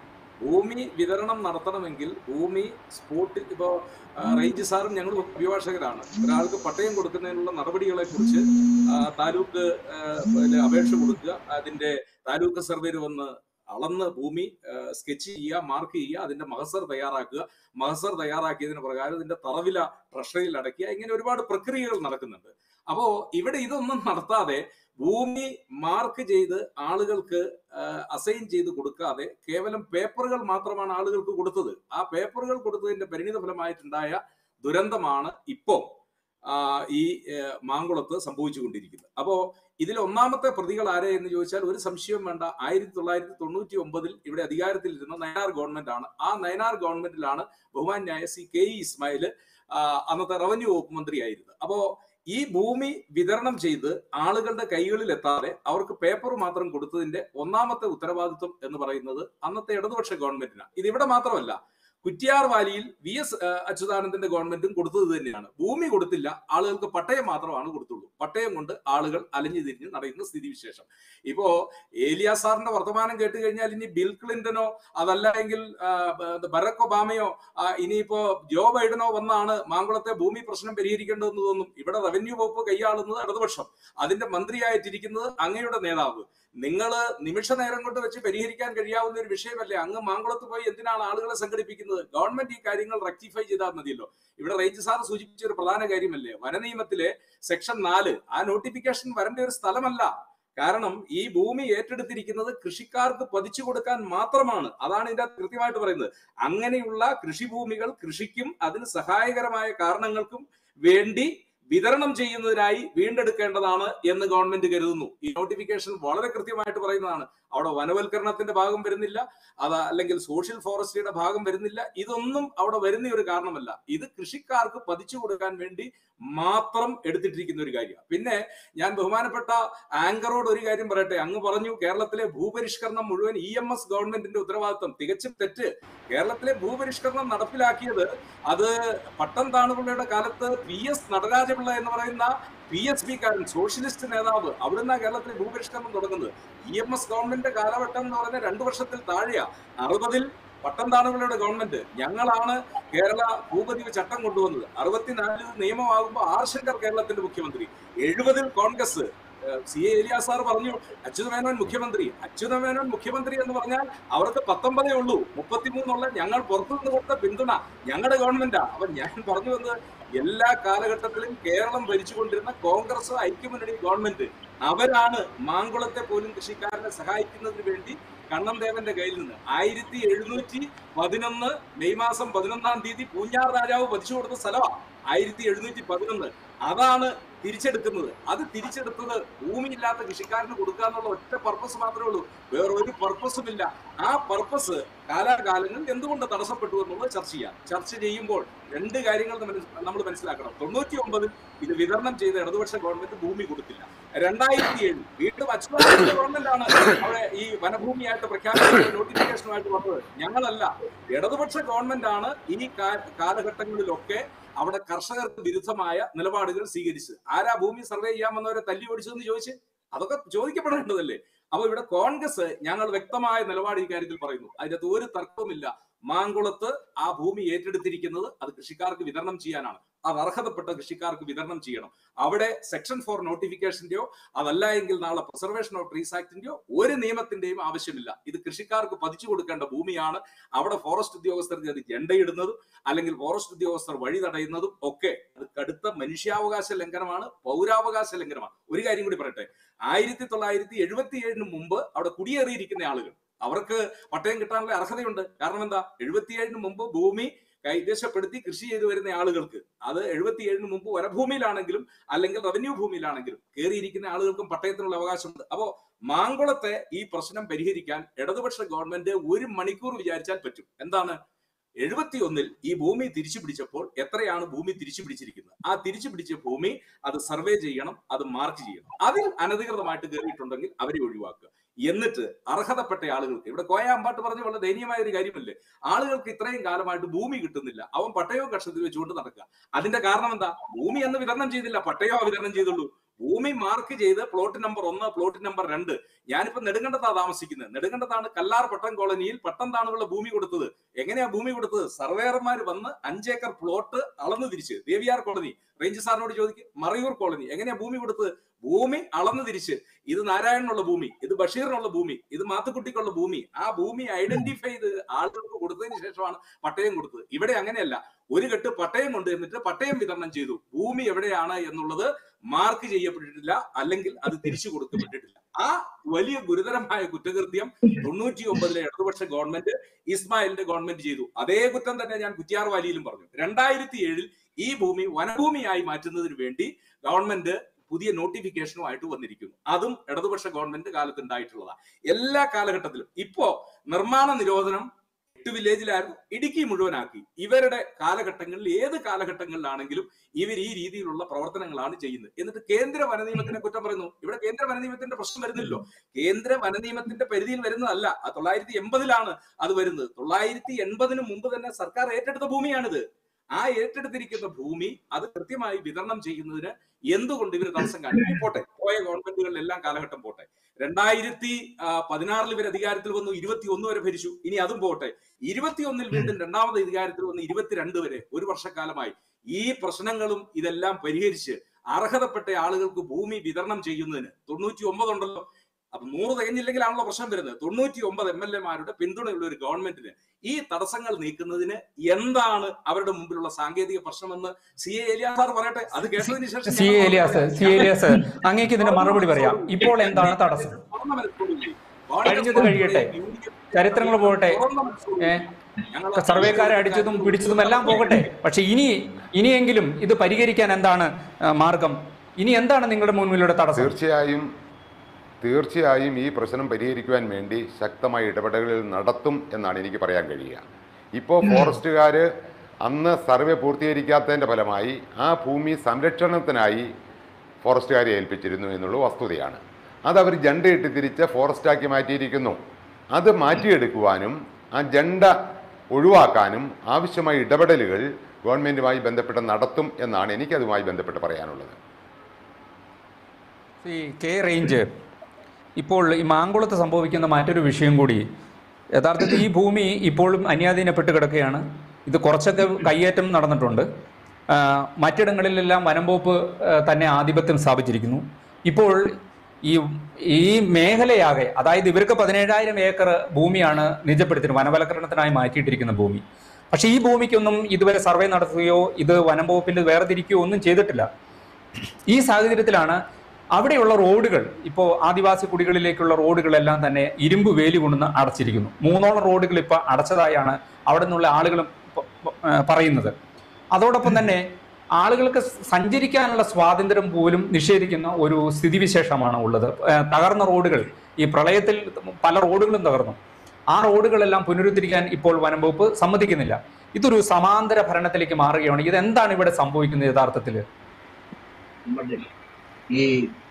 ഭൂമി വിതരണം നടത്തണമെങ്കിൽ ഭൂമി സ്പോട്ടിൽ ഇപ്പോ ആ, റേഞ്ച് സാറും ഞങ്ങൾ അഭിഭാഷകരാണ് ഒരാൾക്ക് പട്ടയം കൊടുക്കുന്നതിനുള്ള നടപടികളെ കുറിച്ച് താലൂക്ക് ആ, പിന്നെ അപേക്ഷ കൊടുക്കുക അതിന്റെ താലൂക്ക് സർവേര് വന്ന് അളന്ന് ഭൂമി സ്കെച്ച് ചെയ്യുക മാർക്ക് ചെയ്യുക അതിന്റെ മഹസർ തയ്യാറാക്കുക മഹസർ തയ്യാറാക്കിയതിന് പ്രകാരം ഇതിന്റെ തറവില ട്രഷറിയിൽ അടയ്ക്കുക ഇങ്ങനെ ഒരുപാട് പ്രക്രിയകൾ നടക്കുന്നുണ്ട് അപ്പോ ഇവിടെ ഇതൊന്നും നടത്താതെ ഭൂമി മാർക്ക് ചെയ്ത് ആളുകൾക്ക് അസൈൻ ചെയ്ത് കൊടുക്കാതെ കേവലം പേപ്പറുകൾ മാത്രമാണ് ആളുകൾക്ക് കൊടുത്തത് ആ പേപ്പറുകൾ കൊടുത്തതിന്റെ പരിണിത ഫലമായിട്ടുണ്ടായ ദുരന്തമാണ് ഇപ്പോ ആ, ഈ ഏഹ്, മാങ്കുളത്ത് സംഭവിച്ചുകൊണ്ടിരിക്കുന്നത് അപ്പോ ഇതിൽ ഒന്നാമത്തെ പ്രതികൾ ആരെ എന്ന് ചോദിച്ചാൽ ഒരു സംശയവും വേണ്ട ആയിരത്തി തൊള്ളായിരത്തി തൊണ്ണൂറ്റി ഒമ്പതിൽ ഇവിടെ അധികാരത്തിലിരുന്ന നയനാർ ഗവൺമെന്റ് ആണ് ആ നയനാർ ഗവൺമെന്റിലാണ് ബഹുമാന്യായ സി കെ ഇ ഇസ്മായിൽ ആ, അന്നത്തെ റവന്യൂ വകുപ്പ് മന്ത്രിയായിരുന്നത് അപ്പോ ഈ ഭൂമി വിതരണം ചെയ്ത് ആളുകളുടെ കൈകളിൽ എത്താതെ അവർക്ക് പേപ്പർ മാത്രം കൊടുത്തതിന്റെ ഒന്നാമത്തെ ഉത്തരവാദിത്വം എന്ന് പറയുന്നത് അന്നത്തെ ഇടതുപക്ഷ ഗവൺമെന്റിനാണ് ഇത് ഇവിടെ മാത്രമല്ല കുറ്റിയാർ വാലിയിൽ വി എസ് അച്യുതാനന്ദന്റെ ഗവൺമെന്റും കൊടുത്തത് തന്നെയാണ് ഭൂമി കൊടുത്തില്ല ആളുകൾക്ക് പട്ടയം മാത്രമാണ് കൊടുത്തുള്ളൂ പട്ടയം കൊണ്ട് ആളുകൾ അലഞ്ഞു തിരിഞ്ഞ് നടക്കുന്ന സ്ഥിതിവിശേഷം ഇപ്പോ ഏലിയ സാറിന്റെ വർത്തമാനം കേട്ട് കഴിഞ്ഞാൽ ഇനി ബിൽ ക്ലിന്റനോ അതല്ല എങ്കിൽ ആ, ബ- ബarack ഒബാമയോ ആ, ഇനിയിപ്പോ ജോ ബൈഡനോ വന്നാണ് മാങ്കുളത്തെ ഭൂമി പ്രശ്നം പരിഹരിക്കേണ്ടതെന്ന് തോന്നും ഇവിടെ റവന്യൂ വകുപ്പ് കൈയാളുന്നത് ഇടതുപക്ഷം അതിന്റെ മന്ത്രിയായിട്ടിരിക്കുന്നത് അങ്ങയുടെ നേതാവ് നിങ്ങൾ നിമിഷ നേരം കൊണ്ട് വെച്ച് പരിഹരിക്കാൻ കഴിയാവുന്ന ഒരു വിഷയമല്ലേ അങ്ങ് മാങ്കുളത്ത് പോയി എന്തിനാണ് ആളുകളെ സംഘടിപ്പിക്കുന്നത് ഗവൺമെന്റ് ഈ കാര്യങ്ങൾ റെക്ടിഫൈ ചെയ്താൽ മതിയല്ലോ ഇവിടെ റേഞ്ച് സാർ സൂചിപ്പിച്ച ഒരു പ്രധാന കാര്യമല്ലേ വനനിയമത്തിലെ സെക്ഷൻ നാല് ആ നോട്ടിഫിക്കേഷൻ വരേണ്ട ഒരു സ്ഥലമല്ല കാരണം ഈ ഭൂമി ഏറ്റെടുത്തിരിക്കുന്നത് കൃഷിക്കാർക്ക് പതിച്ചു കൊടുക്കാൻ മാത്രമാണ് അതാണ് ഇതിന്റെ അകത്ത് കൃത്യമായിട്ട് പറയുന്നത് അങ്ങനെയുള്ള കൃഷിഭൂമികൾ കൃഷിക്കും അതിന് സഹായകരമായ കാരണങ്ങൾക്കും വേണ്ടി വിതരണം ചെയ്യുന്നതിനായി വീണ്ടെടുക്കേണ്ടതാണ് എന്ന് ഗവൺമെന്റ് കരുതുന്നു ഈ നോട്ടിഫിക്കേഷൻ വളരെ കൃത്യമായിട്ട് പറയുന്നതാണ് അവിടെ വനവൽക്കരണത്തിന്റെ ഭാഗം വരുന്നില്ല അത് അല്ലെങ്കിൽ സോഷ്യൽ ഫോറസ്ട്രിയുടെ ഭാഗം വരുന്നില്ല ഇതൊന്നും അവിടെ വരുന്ന ഒരു കാരണമല്ല ഇത് കൃഷിക്കാർക്ക് പതിച്ചു കൊടുക്കാൻ വേണ്ടി മാത്രം എടുത്തിട്ടിരിക്കുന്ന ഒരു കാര്യമാണ് പിന്നെ ഞാൻ ബഹുമാനപ്പെട്ട ആങ്കറോട് ഒരു കാര്യം പറയട്ടെ അങ്ങ് പറഞ്ഞു കേരളത്തിലെ ഭൂപരിഷ്കരണം മുഴുവൻ ഇ എം എസ് ഗവൺമെന്റിന്റെ ഉത്തരവാദിത്വം തികച്ചും തെറ്റ് കേരളത്തിലെ ഭൂപരിഷ്കരണം നടപ്പിലാക്കിയത് അത് പട്ടം താണുപിള്ളയുടെ കാലത്ത് പി എസ് നടരാജപിള്ള എന്ന് പറയുന്ന പി എസ് പി കാരൻ സോഷ്യലിസ്റ്റ് നേതാവ് അവിടുന്ന് കേരളത്തിലെ ഭൂപരിഷ്കരണം തുടങ്ങുന്നത് ഇ എം എസ് ഗവൺമെന്റിന്റെ കാലഘട്ടം എന്ന് പറഞ്ഞ രണ്ടു വർഷത്തിൽ താഴെയാ അറുപതിൽ പട്ടം താണുപിള്ളയുടെ ഗവൺമെന്റ് ഞങ്ങളാണ് കേരള ഭൂപതിവ് ചട്ടം കൊണ്ടുവന്നത് അറുപത്തിനാലിൽ നിയമമാകുമ്പോൾ ആർ ശങ്കർ കേരളത്തിന്റെ മുഖ്യമന്ത്രി എഴുപതിൽ കോൺഗ്രസ് ഏഹ്, സി എ എലിയാ സാർ പറഞ്ഞു അച്യുതമേനോൻ മുഖ്യമന്ത്രി അച്യുതമേനോൻ മുഖ്യമന്ത്രി എന്ന് പറഞ്ഞാൽ അവർക്ക് പത്തൊമ്പതേ ഉള്ളൂ മുപ്പത്തിമൂന്നുള്ള ഞങ്ങൾ പുറത്തുനിന്ന് കൊടുത്ത പിന്തുണ ഞങ്ങളുടെ ഗവൺമെന്റാ അപ്പൊ ഞാൻ പറഞ്ഞു വന്നത് എല്ലാ കാലഘട്ടത്തിലും കേരളം ഭരിച്ചുകൊണ്ടിരുന്ന കോൺഗ്രസ് ഐക്യമുന്നണി ഗവൺമെന്റ് അവരാണ് മാങ്കുളത്തെ പോലും കൃഷിക്കാരനെ സഹായിക്കുന്നതിന് വേണ്ടി കണ്ണൻ ദേവന്റെ കയ്യിൽ നിന്ന് ആയിരത്തി എഴുന്നൂറ്റി പതിനൊന്ന് മെയ് മാസം പതിനൊന്നാം തീയതി പൂഞ്ഞാർ രാജാവ് പതിച്ചു കൊടുത്ത സ്ഥലമാണ് ആയിരത്തി എഴുന്നൂറ്റി പതിനൊന്ന് അതാണ് തിരിച്ചെടുക്കുന്നത് അത് തിരിച്ചെടുത്തത് ഭൂമിയില്ലാത്ത കൃഷിക്കാരന് കൊടുക്കുക എന്നുള്ള ഒറ്റ പർപ്പസ് മാത്രമേ ഉള്ളൂ വേറെ ഒരു പർപ്പസും ഇല്ല ആ പർപ്പസ് കാലാകാലങ്ങളിൽ എന്തുകൊണ്ട് തടസ്സപ്പെട്ടു എന്നുള്ളത് ചർച്ച ചെയ്യാം ചർച്ച ചെയ്യുമ്പോൾ രണ്ട് കാര്യങ്ങൾ നമ്മൾ മനസ്സിലാക്കണം തൊണ്ണൂറ്റി ഒമ്പതിൽ ഇത് വിതരണം ചെയ്ത ഇടതുപക്ഷ ഗവൺമെന്റ് ഭൂമി കൊടുത്തില്ല രണ്ടായിരത്തി ഏഴ് വീണ്ടും അച്യുതാനന്ദ ഗവൺമെന്റാണ് അവിടെ ഈ വനഭൂമിയായിട്ട് പ്രഖ്യാപിച്ച നോട്ടിഫിക്കേഷനുമായിട്ട് വന്നത് ഞങ്ങളല്ല ഇടതുപക്ഷ ഗവൺമെന്റ് ആണ് ഈ കാ- കാലഘട്ടങ്ങളിലൊക്കെ അവിടെ കർഷകർക്ക് വിരുദ്ധമായ നിലപാടുകൾ സ്വീകരിച്ചത് ആരാ ഭൂമി സർവേ ചെയ്യാൻ വന്നവരെ തല്ലി ഓടിച്ചതെന്ന് ചോദിച്ച് അതൊക്കെ ചോദിക്കപ്പെടേണ്ടതല്ലേ അപ്പൊ ഇവിടെ കോൺഗ്രസ് ഞങ്ങൾ വ്യക്തമായ നിലപാട് ഈ കാര്യത്തിൽ പറയുന്നു അതിനകത്ത് ഒരു തർക്കവുമില്ല മാങ്കുളത്ത് ആ ഭൂമി ഏറ്റെടുത്തിരിക്കുന്നത് അത് കൃഷിക്കാർക്ക് വിതരണം ചെയ്യാനാണ് അത് അർഹതപ്പെട്ട കൃഷിക്കാർക്ക് വിതരണം ചെയ്യണം അവിടെ സെക്ഷൻ ഫോർ നോട്ടിഫിക്കേഷന്റെയോ അതല്ല എങ്കിൽ നാളെ പ്രിസർവേഷൻ ഓഫ് ട്രീസ് ആക്ടിന്റെയോ ഒരു നിയമത്തിന്റെയും ആവശ്യമില്ല ഇത് കൃഷിക്കാർക്ക് പതിച്ചു കൊടുക്കേണ്ട ഭൂമിയാണ് അവിടെ ഫോറസ്റ്റ് ഉദ്യോഗസ്ഥർക്ക് അത് ജണ്ടയിടുന്നതും അല്ലെങ്കിൽ ഫോറസ്റ്റ് ഉദ്യോഗസ്ഥർ വഴി തടയുന്നതും ഒക്കെ അത് കടുത്ത മനുഷ്യാവകാശ ലംഘനമാണ് പൗരാവകാശ ലംഘനമാണ് ഒരു കാര്യം കൂടി പറയട്ടെ ആയിരത്തി തൊള്ളായിരത്തി എഴുപത്തി ഏഴിന് മുമ്പ് അവിടെ കുടിയേറിയിരിക്കുന്ന ആളുകൾ അവർക്ക് പട്ടയം കിട്ടാനുള്ള അർഹതയുണ്ട് കാരണം എന്താ എഴുപത്തിയേഴിന് മുമ്പ് ഭൂമി കൈവശപ്പെടുത്തി കൃഷി ചെയ്തു വരുന്ന ആളുകൾക്ക് അത് എഴുപത്തിയേഴിന് മുമ്പ് വനഭൂമിയിലാണെങ്കിലും അല്ലെങ്കിൽ റവന്യൂ ഭൂമിയിലാണെങ്കിലും കയറിയിരിക്കുന്ന ആളുകൾക്കും പട്ടയത്തിനുള്ള അവകാശമുണ്ട് അപ്പോ മാങ്കുളത്തെ ഈ പ്രശ്നം പരിഹരിക്കാൻ ഇടതുപക്ഷ ഗവൺമെന്റ് ഒരു മണിക്കൂർ വിചാരിച്ചാൽ പറ്റും എന്താണ് എഴുപത്തി ഒന്നിൽ ഈ ഭൂമി തിരിച്ചു പിടിച്ചപ്പോൾ എത്രയാണ് ഭൂമി തിരിച്ചു പിടിച്ചിരിക്കുന്നത് ആ തിരിച്ചു പിടിച്ച ഭൂമി അത് സർവേ ചെയ്യണം അത് മാർക്ക് ചെയ്യണം അതിൽ അനധികൃതമായിട്ട് കയറിയിട്ടുണ്ടെങ്കിൽ അവരെ ഒഴിവാക്കുക എന്നിട്ട് അർഹതപ്പെട്ട ആളുകൾക്ക് ഇവിടെ കോയാമ്പാട്ട് പറഞ്ഞ വളരെ ദയനീയമായ ഒരു കാര്യമല്ലേ ആളുകൾക്ക് ഇത്രയും കാലമായിട്ട് ഭൂമി കിട്ടുന്നില്ല അവൻ പട്ടയവും കക്ഷത്തിൽ വെച്ചുകൊണ്ട് നടക്കുക അതിന്റെ കാരണം എന്താ ഭൂമി എന്ന് വിതരണം ചെയ്തില്ല പട്ടയോ വിതരണം ചെയ്തുള്ളൂ ഭൂമി മാർക്ക് ചെയ്ത് പ്ലോട്ട് നമ്പർ ഒന്ന് പ്ലോട്ട് നമ്പർ രണ്ട് ഞാനിപ്പോ നെടുങ്കണ്ടത്താ താമസിക്കുന്നത് നെടുങ്കണ്ടത്താണ് കല്ലാർ പട്ടം കോളനിയിൽ പട്ടം താണുള്ള ഭൂമി കൊടുത്തത് എങ്ങനെയാ ഭൂമി കൊടുത്തത് സർവേയർമാർ വന്ന് അഞ്ചേക്കർ പ്ലോട്ട് അളന്നു തിരിച്ച് ദേവിയാർ കോളനി റേഞ്ച് സാറിനോട് ചോദിക്കും മറയൂർ കോളനി എങ്ങനെയാ ഭൂമി കൊടുത്തത് ഭൂമി അളന്നു തിരിച്ച് ഇത് നാരായണനുള്ള ഭൂമി ഇത് ബഷീറിനുള്ള ഭൂമി ഇത് മാത്തുക്കുട്ടിക്കുള്ള ഭൂമി ആ ഭൂമി ഐഡന്റിഫൈ ചെയ്ത് ആളുകൾക്ക് കൊടുത്തതിന് ശേഷമാണ് പട്ടയം കൊടുത്തത് ഇവിടെ അങ്ങനെയല്ല ഒരു കെട്ട് പട്ടയം കൊണ്ടുവന്നിട്ട് പട്ടയം വിതരണം ചെയ്തു ഭൂമി എവിടെയാണ് എന്നുള്ളത് മാർക്ക് ചെയ്യപ്പെട്ടിട്ടില്ല അല്ലെങ്കിൽ അത് തിരിച്ചു കൊടുക്കപ്പെട്ടിട്ടില്ല ആ വലിയ ഗുരുതരമായ കുറ്റകൃത്യം തൊണ്ണൂറ്റി ഒമ്പതിലെ ഇടതുപക്ഷ ഗവൺമെന്റ് ഇസ്മായിലിന്റെ ഗവൺമെന്റ് ചെയ്തു അതേ കുറ്റം തന്നെ ഞാൻ കുറ്റിയാർ വാലിയിലും പറഞ്ഞു രണ്ടായിരത്തി ഏഴിൽ ഈ ഭൂമി വനഭൂമിയായി മാറ്റുന്നതിന് വേണ്ടി ഗവൺമെന്റ് പുതിയ നോട്ടിഫിക്കേഷനുമായിട്ട് വന്നിരിക്കുന്നു അതും ഇടതുപക്ഷ ഗവൺമെന്റ് കാലത്ത് ഉണ്ടായിട്ടുള്ളതാണ് എല്ലാ കാലഘട്ടത്തിലും ഇപ്പോ നിർമ്മാണ നിരോധനം എട്ട് വില്ലേജിലായിരുന്നു ഇടുക്കി മുഴുവനാക്കി ഇവരുടെ കാലഘട്ടങ്ങളിൽ ഏത് കാലഘട്ടങ്ങളിലാണെങ്കിലും ഇവർ ഈ രീതിയിലുള്ള പ്രവർത്തനങ്ങളാണ് ചെയ്യുന്നത് എന്നിട്ട് കേന്ദ്ര വനനിയമത്തിനെ കുറ്റം പറയുന്നു ഇവിടെ കേന്ദ്ര വനനിയമത്തിന്റെ പ്രശ്നം വരുന്നില്ലല്ലോ കേന്ദ്ര വനനിയമത്തിന്റെ പരിധിയിൽ വരുന്നതല്ല ആ തൊള്ളായിരത്തി എൺപതിലാണ് അത് വരുന്നത് തൊള്ളായിരത്തി എൺപതിന് മുമ്പ് തന്നെ സർക്കാർ ഏറ്റെടുത്ത ഭൂമിയാണിത് ആ ഏറ്റെടുത്തിരിക്കുന്ന ഭൂമി അത് കൃത്യമായി വിതരണം ചെയ്യുന്നതിന് എന്തുകൊണ്ട് ഇവർ തടസ്സം കാണിക്കും പോട്ടെ പോയ ഗവൺമെന്റുകളിലെല്ലാം കാലഘട്ടം പോട്ടെ രണ്ടായിരത്തി പതിനാറിൽ ഇവർ അധികാരത്തിൽ വന്നു ഇരുപത്തി ഒന്ന് വരെ ഭരിച്ചു ഇനി അതും പോട്ടെ ഇരുപത്തിയൊന്നിൽ വീണ്ടും രണ്ടാമത് അധികാരത്തിൽ വന്ന് ഇരുപത്തിരണ്ട് വരെ ഒരു വർഷക്കാലമായി ഈ പ്രശ്നങ്ങളും ഇതെല്ലാം പരിഹരിച്ച് അർഹതപ്പെട്ട ആളുകൾക്ക് ഭൂമി വിതരണം ചെയ്യുന്നതിന് തൊണ്ണൂറ്റി ഒമ്പതുണ്ടല്ലോ അപ്പൊ നൂറ് തികഞ്ഞില്ലെങ്കിലാണല്ലോ പ്രശ്നം വരുന്നത് തൊണ്ണൂറ്റി ഒമ്പത് എം എൽ എമാരുടെ പിന്തുണയുള്ള ഒരു ഗവൺമെന്റിന് ഈ തടസ്സങ്ങൾ നീക്കുന്നതിന് എന്താണ് അവരുടെ മുമ്പിലുള്ള സാങ്കേതിക പ്രശ്നമെന്ന് സി എ എലിയാസ് സാർ പറയട്ടെ അത് കേട്ടതിന് ശേഷം
സി
ഞങ്ങൾ
ഏലിയാസ് സി ഏലിയാസ് അങ്ങേക്ക് ഇതിന്റെ മറുപടി പറയാം ഇപ്പോൾ എന്താണ് തടസ്സം
തുറന്ന മനസ്സോടുകൂടി
കഴിഞ്ഞത് കഴിയട്ടെ. ചരിത്രങ്ങൾ പോകട്ടെ.
തുറന്ന മനസ്സോടുകൂടി
ഏ?
ഞങ്ങൾ ആ
സർവേക്കാരെ അടിച്ചതും പിടിച്ചതും എല്ലാം പോകട്ടെ പക്ഷെ ഇനി ഇനിയെങ്കിലും ഇത് പരിഹരിക്കാൻ എന്താണ് ആ, മാർഗം ഇനി എന്താണ് നിങ്ങളുടെ മുൻപിലൂടെ തടസ്സം
തീർച്ചയായും തീർച്ചയായും ഈ പ്രശ്നം പരിഹരിക്കുവാൻ വേണ്ടി ശക്തമായ ഇടപെടലുകൾ നടത്തും എന്നാണ് എനിക്ക് പറയാൻ കഴിയുക ഇപ്പോൾ ഫോറസ്റ്റുകാർ അന്ന് സർവേ പൂർത്തീകരിക്കാത്തതിൻ്റെ ഫലമായി ആ ഭൂമി സംരക്ഷണത്തിനായി ഫോറസ്റ്റുകാരെ ഏൽപ്പിച്ചിരുന്നു എന്നുള്ള വസ്തുതയാണ് അതവർ ജണ്ട ഇട്ട് തിരിച്ച് ഫോറസ്റ്റാക്കി മാറ്റിയിരിക്കുന്നു അത് മാറ്റിയെടുക്കുവാനും ആ ജണ്ട ഒഴിവാക്കാനും ആവശ്യമായ ഇടപെടലുകൾ ഗവൺമെൻറ്റുമായി ബന്ധപ്പെട്ട് നടത്തും എന്നാണ് എനിക്കതുമായി ബന്ധപ്പെട്ട് പറയാനുള്ളത്
ഈ കെ റേഞ്ച് ഇപ്പോൾ ഈ മാങ്കുളത്ത് സംഭവിക്കുന്ന മറ്റൊരു വിഷയം കൂടി യഥാർത്ഥത്തിൽ ഈ ഭൂമി ഇപ്പോഴും അന്യാധീനപ്പെട്ട് കിടക്കുകയാണ് ഇത് കുറച്ചൊക്കെ കയ്യേറ്റം നടന്നിട്ടുണ്ട് ആ, മറ്റിടങ്ങളിലെല്ലാം വനംവകുപ്പ് ആ, തന്നെ ആധിപത്യം സ്ഥാപിച്ചിരിക്കുന്നു ഇപ്പോൾ ഈ ഈ മേഖലയാകെ അതായത് ഇവർക്ക് പതിനേഴായിരം ഏക്കർ ഭൂമിയാണ് നിജപ്പെടുത്തിയത് വനവൽക്കരണത്തിനായി മാറ്റിയിട്ടിരിക്കുന്ന ഭൂമി പക്ഷേ ഈ ഭൂമിക്കൊന്നും ഇതുവരെ സർവേ നടത്തുകയോ ഇത് വനംവകുപ്പിന്റെ വേർതിരിക്കുകയോ ഒന്നും ചെയ്തിട്ടില്ല ഈ സാഹചര്യത്തിലാണ് അവിടെയുള്ള റോഡുകൾ ഇപ്പോൾ ആദിവാസി കുടികളിലേക്കുള്ള റോഡുകളെല്ലാം തന്നെ ഇരുമ്പ് വേലി കൊണ്ടുവന്ന് അടച്ചിരിക്കുന്നു മൂന്നോളം റോഡുകൾ ഇപ്പോൾ അടച്ചതായാണ് അവിടെ നിന്നുള്ള ആളുകളും പ- പ- ഏർ പറയുന്നത് അതോടൊപ്പം തന്നെ ആളുകൾക്ക് സഞ്ചരിക്കാനുള്ള സ്വാതന്ത്ര്യം പോലും നിഷേധിക്കുന്ന ഒരു സ്ഥിതിവിശേഷമാണ് ഉള്ളത് ഏർ തകർന്ന റോഡുകൾ ഈ പ്രളയത്തിൽ പല റോഡുകളും തകർന്നു ആ റോഡുകളെല്ലാം പുനരുദ്ധരിക്കാൻ ഇപ്പോൾ വനം വകുപ്പ് സമ്മതിക്കുന്നില്ല ഇതൊരു സമാന്തര ഭരണത്തിലേക്ക് മാറുകയാണ് ഇതെന്താണ് ഇവിടെ സംഭവിക്കുന്നത് യഥാർത്ഥത്തിൽ
നമ്മുടെ ഈ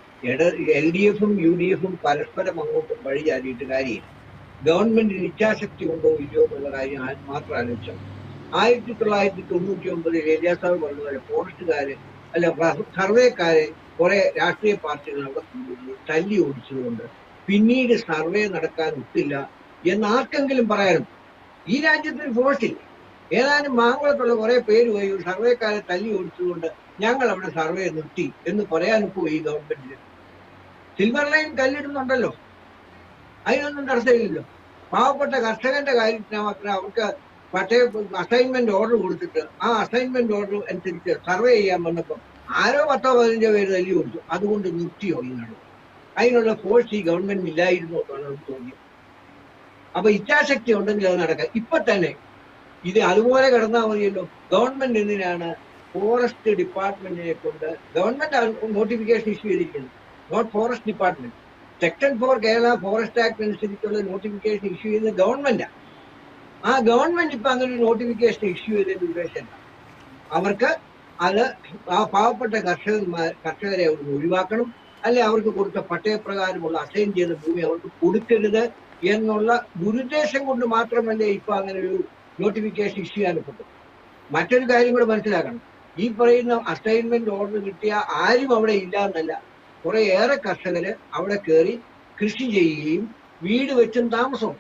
എൽ ഡി എഫും യു ഡി എഫും പരസ്പരം അങ്ങോട്ട് വഴിചാരിയിട്ട് കാര്യമില്ല ഗവൺമെന്റിന് ഇച്ഛാശക്തി ഉണ്ടോ ഇല്ലയോ എന്നുള്ള കാര്യം ആ- മാത്രം ആലോചിച്ചാൽ ആയിരത്തി തൊള്ളായിരത്തി തൊണ്ണൂറ്റി ഒമ്പതിൽ ഏരിയാസാവ് പറഞ്ഞതുപോലെ ഫോറസ്റ്റുകാര് അല്ല റ- സർവേക്കാരെ കുറെ രാഷ്ട്രീയ പാർട്ടികൾ അവിടെ കൊണ്ടുവന്ന് തല്ലി ഓടിച്ചതുകൊണ്ട് പിന്നീട് സർവേ നടക്കാൻ ഒത്തില്ല എന്ന് ആർക്കെങ്കിലും പറയാനും ഈ രാജ്യത്തിന് ഫോറസ്റ്റ് ഇല്ല ഏതാനും മാങ്കുളത്തുള്ള കുറെ പേര് പോയി ഒരു സർവേക്കാരെ തല്ലി ഓടിച്ചതുകൊണ്ട് ഞങ്ങൾ അവിടെ സർവേ നിർത്തി എന്ന് പറയാൻ പോയി ഈ ഗവൺമെന്റിന് സിൽവർ ലൈൻ കല്ലിടുന്നുണ്ടല്ലോ അതിനൊന്നും തടസ്സമില്ലല്ലോ പാവപ്പെട്ട കർഷകന്റെ കാര്യത്തിന് മാത്രം അവർക്ക് പട്ടയ അസൈൻമെന്റ് ഓർഡർ കൊടുത്തിട്ട് ആ അസൈൻമെന്റ് ഓർഡർ അനുസരിച്ച് സർവേ ചെയ്യാൻ വന്നപ്പോൾ ആരോ പത്തോ പതിനഞ്ചോ പേര് തല്ലി കൊടുത്തു അതുകൊണ്ട് നിർത്തിയോ ഈ നടപടി അതിനുള്ള ഫോഴ്സ് ഈ ഗവൺമെന്റ് ഇല്ലായിരുന്നു എന്നാണ് നമുക്ക് തോന്നിയത് അപ്പൊ ഇച്ഛാശക്തി ഉണ്ടെങ്കിൽ അത് നടക്കാം ഇപ്പൊ തന്നെ ഇത് അതുപോലെ കിടന്നാൽ മതിയല്ലോ ഗവൺമെന്റ് എന്തിനാണ് ഫോറസ്റ്റ് ഡിപ്പാർട്ട്മെന്റിനെ കൊണ്ട് ഗവൺമെന്റ് നോട്ടിഫിക്കേഷൻ ഇഷ്യൂ ചെയ്തിരിക്കുന്നു not forest department section four Kerala forest act അനുസരിച്ചുള്ള നോട്ടിഫിക്കേഷൻ ഇഷ്യൂ ചെയ്യുന്നത് ഗവൺമെന്റാണ് ആ ഗവൺമെന്റ് ഇപ്പൊ അങ്ങനെ ഒരു നോട്ടിഫിക്കേഷൻ ഇഷ്യൂ ചെയ്തതിന്റെ ഉദ്ദേശം എന്താ? അവർക്ക് അത് ആ പാവപ്പെട്ട കർഷകന്മാർ കർഷകരെ അവിടുന്ന് ഒഴിവാക്കണം അല്ലെ അവർക്ക് കൊടുത്ത പട്ടയപ്രകാരമുള്ള അസൈൻ ചെയ്ത ഭൂമി അവർക്ക് കൊടുക്കരുത് എന്നുള്ള ദുരുദ്ദേശം കൊണ്ട് മാത്രമല്ലേ ഇപ്പൊ അങ്ങനെ ഒരു നോട്ടിഫിക്കേഷൻ ഇഷ്യൂ ചെയ്യാനപ്പെട്ടു മറ്റൊരു കാര്യം കൂടെ മനസ്സിലാക്കണം ഈ പറയുന്ന അസൈൻമെന്റ് ഓർഡർ കിട്ടിയ ആരും അവിടെ ഇല്ല എന്നല്ല കുറേയേറെ കർഷകര് അവിടെ കയറി കൃഷി ചെയ്യുകയും വീട് വെച്ചും താമസവും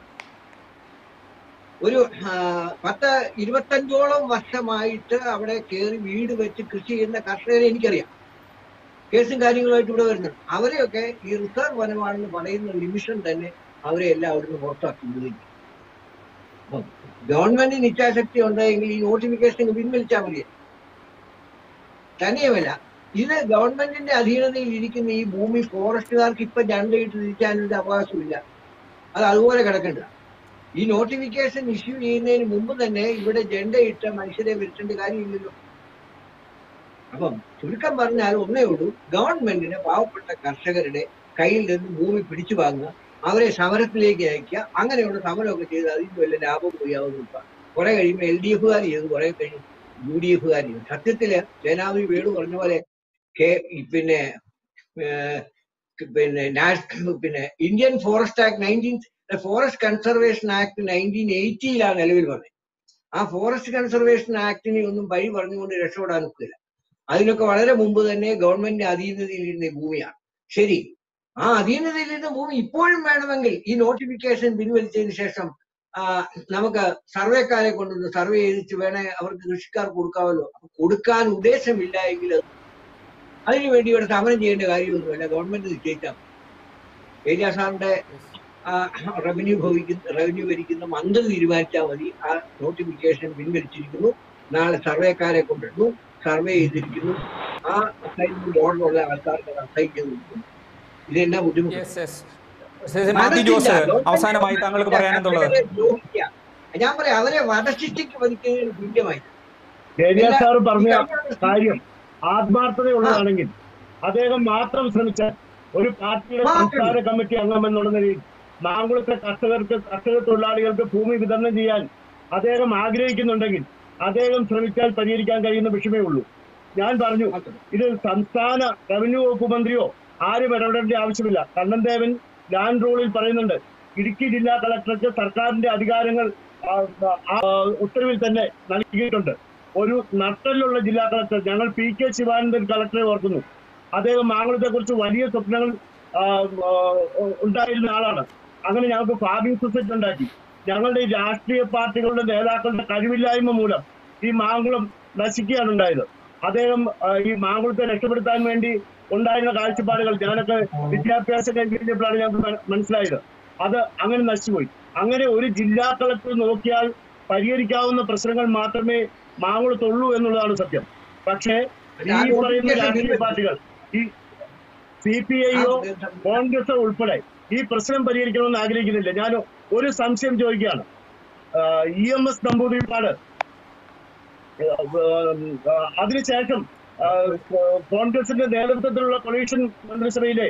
ഒരു ആ, പത്ത് ഇരുപത്തഞ്ചോളം വർഷമായിട്ട് അവിടെ കയറി വീട് വെച്ച് കൃഷി ചെയ്യുന്ന കർഷകരെ എനിക്കറിയാം കേസും കാര്യങ്ങളുമായിട്ട് ഇവിടെ വരുന്നുണ്ട് അവരെയൊക്കെ ഈ റിസർവ് വനമാണെന്ന് പറയുന്ന നിമിഷം തന്നെ അവരെ എല്ലാം അവിടുന്ന് പുറത്താക്കി വിടുകയും ചെയ്യും. അപ്പം ഗവൺമെന്റിന് ഇച്ഛാശക്തി ഉണ്ടെങ്കിൽ ഈ നോട്ടിഫിക്കേഷൻ പിൻവലിച്ചാൽ മതി തന്നെയുമല്ല ഇത് ഗവൺമെന്റിന്റെ അധീനതയിൽ ഇരിക്കുന്ന ഈ ഭൂമി ഫോറസ്റ്റുകാർക്ക് ഇപ്പൊ ജണ്ടയിട്ട് തിരിക്കാനൊരു അവകാശമില്ല അത് അതുപോലെ കിടക്കണ്ട ഈ നോട്ടിഫിക്കേഷൻ ഇഷ്യൂ ചെയ്യുന്നതിന് മുമ്പ് തന്നെ ഇവിടെ ജണ്ടയിട്ട മനുഷ്യരെ വരുത്തേണ്ട കാര്യമില്ലല്ലോ അപ്പം ചുരുക്കം പറഞ്ഞാൽ ഒന്നേ ഉള്ളൂ ഗവൺമെന്റിന് പാവപ്പെട്ട കർഷകരുടെ കയ്യിൽ നിന്ന് ഭൂമി പിടിച്ചു വാങ്ങുക അവരെ സമരത്തിലേക്ക് അയക്കുക അങ്ങനെയുള്ള സമരമൊക്കെ ചെയ്ത് അതിന് വല്ല ലാഭം ചെയ്യാവുന്ന കുറെ കഴിയുമ്പോൾ എൽ ഡി എഫുകാർ ചെയ്തു കുറെ കഴിഞ്ഞ് യു ഡി എഫുകാർ ചെയ്തു സത്യത്തില് സേനാപതി വേണു പറഞ്ഞ പോലെ കെ പിന്നെ ഏഹ്, പിന്നെ നാഷ്- പിന്നെ Indian forest act nineteen forest conservation act nineteen എയ്റ്റിയിലാണ് നിലവിൽ വന്നത് ആ ഫോറസ്റ്റ് കൺസർവേഷൻ ആക്ടിനെ ഒന്നും വഴി പറഞ്ഞുകൊണ്ട് രക്ഷപ്പെടാൻ ഒക്കില്ല അതിനൊക്കെ വളരെ മുമ്പ് തന്നെ ഗവൺമെന്റ് അധീനതയിലിരുന്ന ഈ ഭൂമിയാണ് ശരി ആ അധീനതയിലിരുന്ന ഭൂമി ഇപ്പോഴും വേണമെങ്കിൽ ഈ നോട്ടിഫിക്കേഷൻ പിൻവലിച്ചതിന് ശേഷം ആ, നമുക്ക് സർവേക്കാരെ കൊണ്ടൊന്ന് സർവേ ചെയ്തിട്ട് വേണേ അവർക്ക് കൃഷിക്കാർക്ക് കൊടുക്കാമല്ലോ അപ്പൊ കൊടുക്കാൻ ഉദ്ദേശമില്ല എങ്കിൽ അത് അതിനുവേണ്ടി ഇവിടെ സമരം ചെയ്യേണ്ട കാര്യമൊന്നുമില്ല ഗവൺമെന്റ് നിശ്ചയിച്ചാൽ ഏരിയ സാറിന്റെ റവന്യൂ ഭവിക്കുന്ന റവന്യൂ ഭരിക്കുന്ന മന്ത്രി തീരുമാനിച്ചാൽ മതി ആ നോട്ടിഫിക്കേഷൻ പിൻവലിച്ചിരിക്കുന്നു നാളെ സർവേക്കാരെ കൊണ്ടിരുന്നു സർവേ ചെയ്തിരിക്കുന്നു ആ അസൈൻമെന്റ് ഓർഡറുള്ള ആൾക്കാർക്ക് അത് അസൈൻ ചെയ്ത് കൊടുക്കുന്നു ഇതെന്നാ ബുദ്ധിമുട്ട്
യെസ് യെസ് മാത്യു ജോസ് അവസാനമായി താങ്കൾക്ക് പറയാനെന്തുള്ളത്
കർഷകരെ ദ്രോഹിക്കുക. ഞാൻ പറയാം അവരെ വധശിക്ഷയ്ക്ക് വധിക്കുന്നതിന് തുല്യമായി
ഏരിയ സാർ പറഞ്ഞ കാര്യം ആത്മാർത്ഥതയുള്ളതാണെങ്കിൽ അദ്ദേഹം മാത്രം ശ്രമിച്ച ഒരു പാർട്ടിയുടെ സംസ്ഥാന കമ്മിറ്റി അംഗം എന്നുള്ള നിലയിൽ മാങ്കുളത്തെ കർഷകർക്ക് കർഷക തൊഴിലാളികൾക്ക് ഭൂമി വിതരണം ചെയ്യാൻ അദ്ദേഹം ആഗ്രഹിക്കുന്നുണ്ടെങ്കിൽ അദ്ദേഹം ശ്രമിച്ചാൽ പരിഹരിക്കാൻ കഴിയുന്ന വിഷയമേ ഉള്ളൂ ഞാൻ പറഞ്ഞു ഇത് സംസ്ഥാന റവന്യൂ വകുപ്പ് മന്ത്രിയോ ആരും ഇടപെടേണ്ട ആവശ്യമില്ല കണ്ണൻ ദേവൻ ലാൻഡ് റൂളിൽ പറയുന്നുണ്ട് ഇടുക്കി ജില്ലാ കളക്ടർക്ക് സർക്കാരിന്റെ അധികാരങ്ങൾ ആ, ആ, ഉത്തരവിൽ തന്നെ നൽകിയിട്ടുണ്ട് ഒരു നട്ടലുള്ള ജില്ലാ കളക്ടർ ഞങ്ങൾ പി കെ ശിവാനന്ദൻ കളക്ടറെ ഓർക്കുന്നു അദ്ദേഹം മാങ്കുളത്തെ കുറിച്ച് വലിയ സ്വപ്നങ്ങൾ ആ, ആ, ഉണ്ടായിരുന്ന ആളാണ് അങ്ങനെ ഞങ്ങൾക്ക് ഫാർമിംഗ് സൊസൈറ്റി ഉണ്ടാക്കി ഞങ്ങളുടെ ഈ രാഷ്ട്രീയ പാർട്ടികളുടെ നേതാക്കളുടെ കഴിവില്ലായ്മ മൂലം ഈ മാങ്കുളം നശിക്കുകയാണ് ഉണ്ടായത് അദ്ദേഹം ആ, ഈ മാങ്കുളത്തെ രക്ഷപ്പെടുത്താൻ വേണ്ടി ഉണ്ടായിരുന്ന കാഴ്ചപ്പാടുകൾ ഞാനൊക്കെ വിദ്യാഭ്യാസം കഴിഞ്ഞപ്പോഴാണ് ഞങ്ങൾക്ക് മന- മനസ്സിലായത് അത് അങ്ങനെ നശിച്ചുപോയി അങ്ങനെ ഒരു ജില്ലാ കളക്ടർ നോക്കിയാൽ പരിഹരിക്കാവുന്ന പ്രശ്നങ്ങൾ മാത്രമേ മാങ്കുളത്തുള്ളൂ എന്നുള്ളതാണ് സത്യം പക്ഷേ ഈ പറയുന്ന രാഷ്ട്രീയ പാർട്ടികൾ ഈ സി പി ഐയോ കോൺഗ്രസ് ഉൾപ്പെടെ ഈ പ്രശ്നം പരിഹരിക്കണമെന്ന് ആഗ്രഹിക്കുന്നില്ല ഞാൻ ഒരു സംശയം ചോദിക്കുകയാണ് ഇ എം എസ് നമ്പൂതിരിപ്പാട് ആഹ് അതിനുശേഷം ആഹ് കോൺഗ്രസിന്റെ നേതൃത്വത്തിലുള്ള കൊളീഷൻ മന്ത്രിസഭയിലെ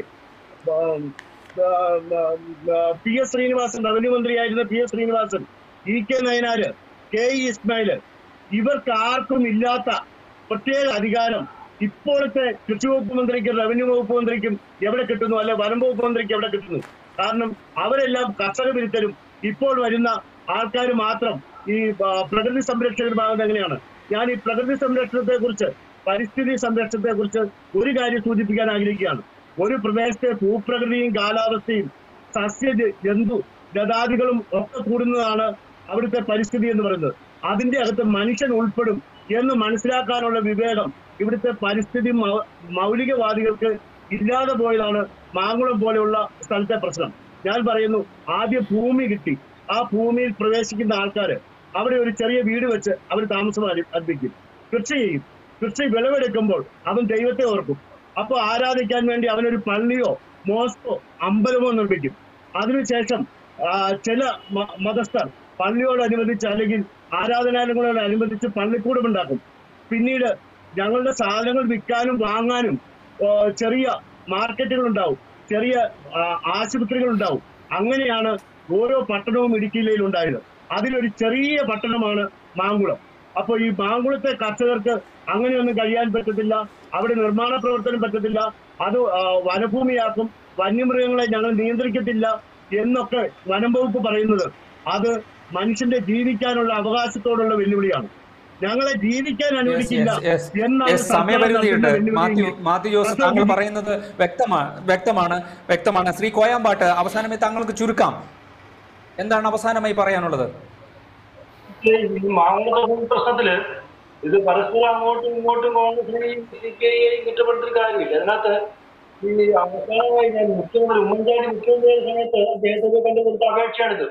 പി എസ് ശ്രീനിവാസൻ റവന്യൂ മന്ത്രിയായിരുന്ന P S Srinivasan E K Nayanar K E Ismail ഇവർക്ക് ആർക്കും ഇല്ലാത്ത പ്രത്യേക അധികാരം ഇപ്പോഴത്തെ കൃഷി വകുപ്പ് മന്ത്രിക്കും റവന്യൂ വകുപ്പ് മന്ത്രിക്കും എവിടെ കിട്ടുന്നു അല്ലെ വനം വകുപ്പ് മന്ത്രിക്ക് എവിടെ കിട്ടുന്നു കാരണം അവരെല്ലാം കർഷക വിരുദ്ധരും ഇപ്പോൾ വരുന്ന ആൾക്കാർ മാത്രം ഈ ആ, പ്രകൃതി സംരക്ഷകരുമാകുന്നത് എങ്ങനെയാണ് ഞാൻ ഈ പ്രകൃതി സംരക്ഷണത്തെ കുറിച്ച് പരിസ്ഥിതി സംരക്ഷണത്തെ കുറിച്ച് ഒരു കാര്യം സൂചിപ്പിക്കാൻ ആഗ്രഹിക്കുകയാണ് ഒരു പ്രദേശത്തെ ഭൂപ്രകൃതിയും കാലാവസ്ഥയും സസ്യ ജ- ജന്തു ലതാദികളും ഒക്കെ കൂടുന്നതാണ് അവിടുത്തെ പരിസ്ഥിതി എന്ന് പറയുന്നത് അതിന്റെ അകത്ത് മനുഷ്യൻ ഉൾപ്പെടും എന്ന് മനസ്സിലാക്കാനുള്ള വിവേകം ഇവിടുത്തെ പരിസ്ഥിതി മൗ- മൗലികവാദികൾക്ക് ഇല്ലാതെ പോയതാണ് മാങ്കുളം പോലെയുള്ള സ്ഥലത്തെ പ്രശ്നം ഞാൻ പറയുന്നു ആദ്യം ഭൂമി കിട്ടി ആ ഭൂമിയിൽ പ്രവേശിക്കുന്ന ആൾക്കാര് അവിടെ ഒരു ചെറിയ വീട് വെച്ച് അവർ താമസം ആരം- ആരംഭിക്കും കൃഷി ചെയ്യും കൃഷി വിളവെടുക്കുമ്പോൾ അവൻ ദൈവത്തെ ഓർക്കും അപ്പോൾ ആരാധിക്കാൻ വേണ്ടി അവനൊരു പള്ളിയോ മോസ്കോ അമ്പലമോ നിർമ്മിക്കും അതിനുശേഷം ആ, ചില മ- മതസ്ഥർ പള്ളിയോടനുബന്ധിച്ച് അല്ലെങ്കിൽ ആരാധനാലയങ്ങളോടനുബന്ധിച്ച് പള്ളിക്കൂടം ഉണ്ടാക്കും പിന്നീട് ഞങ്ങളുടെ സാധനങ്ങൾ വിൽക്കാനും വാങ്ങാനും ആ, ചെറിയ മാർക്കറ്റുകൾ ഉണ്ടാവും ചെറിയ ആ, ആശുപത്രികൾ ഉണ്ടാവും അങ്ങനെയാണ് ഓരോ പട്ടണവും ഇടുക്കി ജില്ലയിൽ ഉണ്ടായത് അതിലൊരു ചെറിയ പട്ടണമാണ് മാങ്കുളം അപ്പോൾ ഈ മാങ്കുളത്തെ കർഷകർക്ക് അങ്ങനെയൊന്നും കഴിയാൻ പറ്റത്തില്ല അവിടെ നിർമ്മാണ പ്രവർത്തനം പറ്റത്തില്ല അത് ആ, വനഭൂമിയാക്കും വന്യമൃഗങ്ങളെ ഞങ്ങൾ നിയന്ത്രിക്കത്തില്ല എന്നൊക്കെ വനം വകുപ്പ് പറയുന്നത് അത് മനുഷ്യന്റെ ജീവിക്കാനുള്ള അവകാശത്തോടുള്ള വെല്ലുവിളിയാണ് ഞങ്ങളെ ജീവിക്കാൻ
Yes,
അനുവദിക്കില്ല
yes, yes.
എന്നാണ്
Yes,
സർക്കാർ
സമയപരിധിയുണ്ട്
നടത്തുന്ന
മാത്യു
വെല്ലുവിളിയെങ്കിൽ
മാത്യു ജോസ്
സർക്കാർ
താങ്കൾ
വിധി-
പറയുന്നത് വ്യക്തമാണ് വ്യക്തമാണ് വ്യക്തമാണ് ശ്രീ കോയാമ്പാട്ട് അവസാനമായി താങ്കൾക്ക് ചുരുക്കാം എന്താണ് അവസാനമായി പറയാനുള്ളത്
ഈ മാങ്ങോട്ട് പ്രശ്നത്തില് ഇത് പരസ്പരം അങ്ങോട്ടും ഇങ്ങോട്ടും കോൺഗ്രസിനെയും സി പി ഐയെയും കുറ്റപ്പെടുത്തിയിട്ട് കാര്യമില്ല അതിനകത്ത് ഈ അവസാനമായി ഞാൻ മുഖ്യമന്ത്രി ഉമ്മൻചാണ്ടി മുഖ്യമന്ത്രിയായ സമയത്ത് അദ്ദേഹത്തെ കണ്ടു കൊടുത്ത അപേക്ഷയാണിത്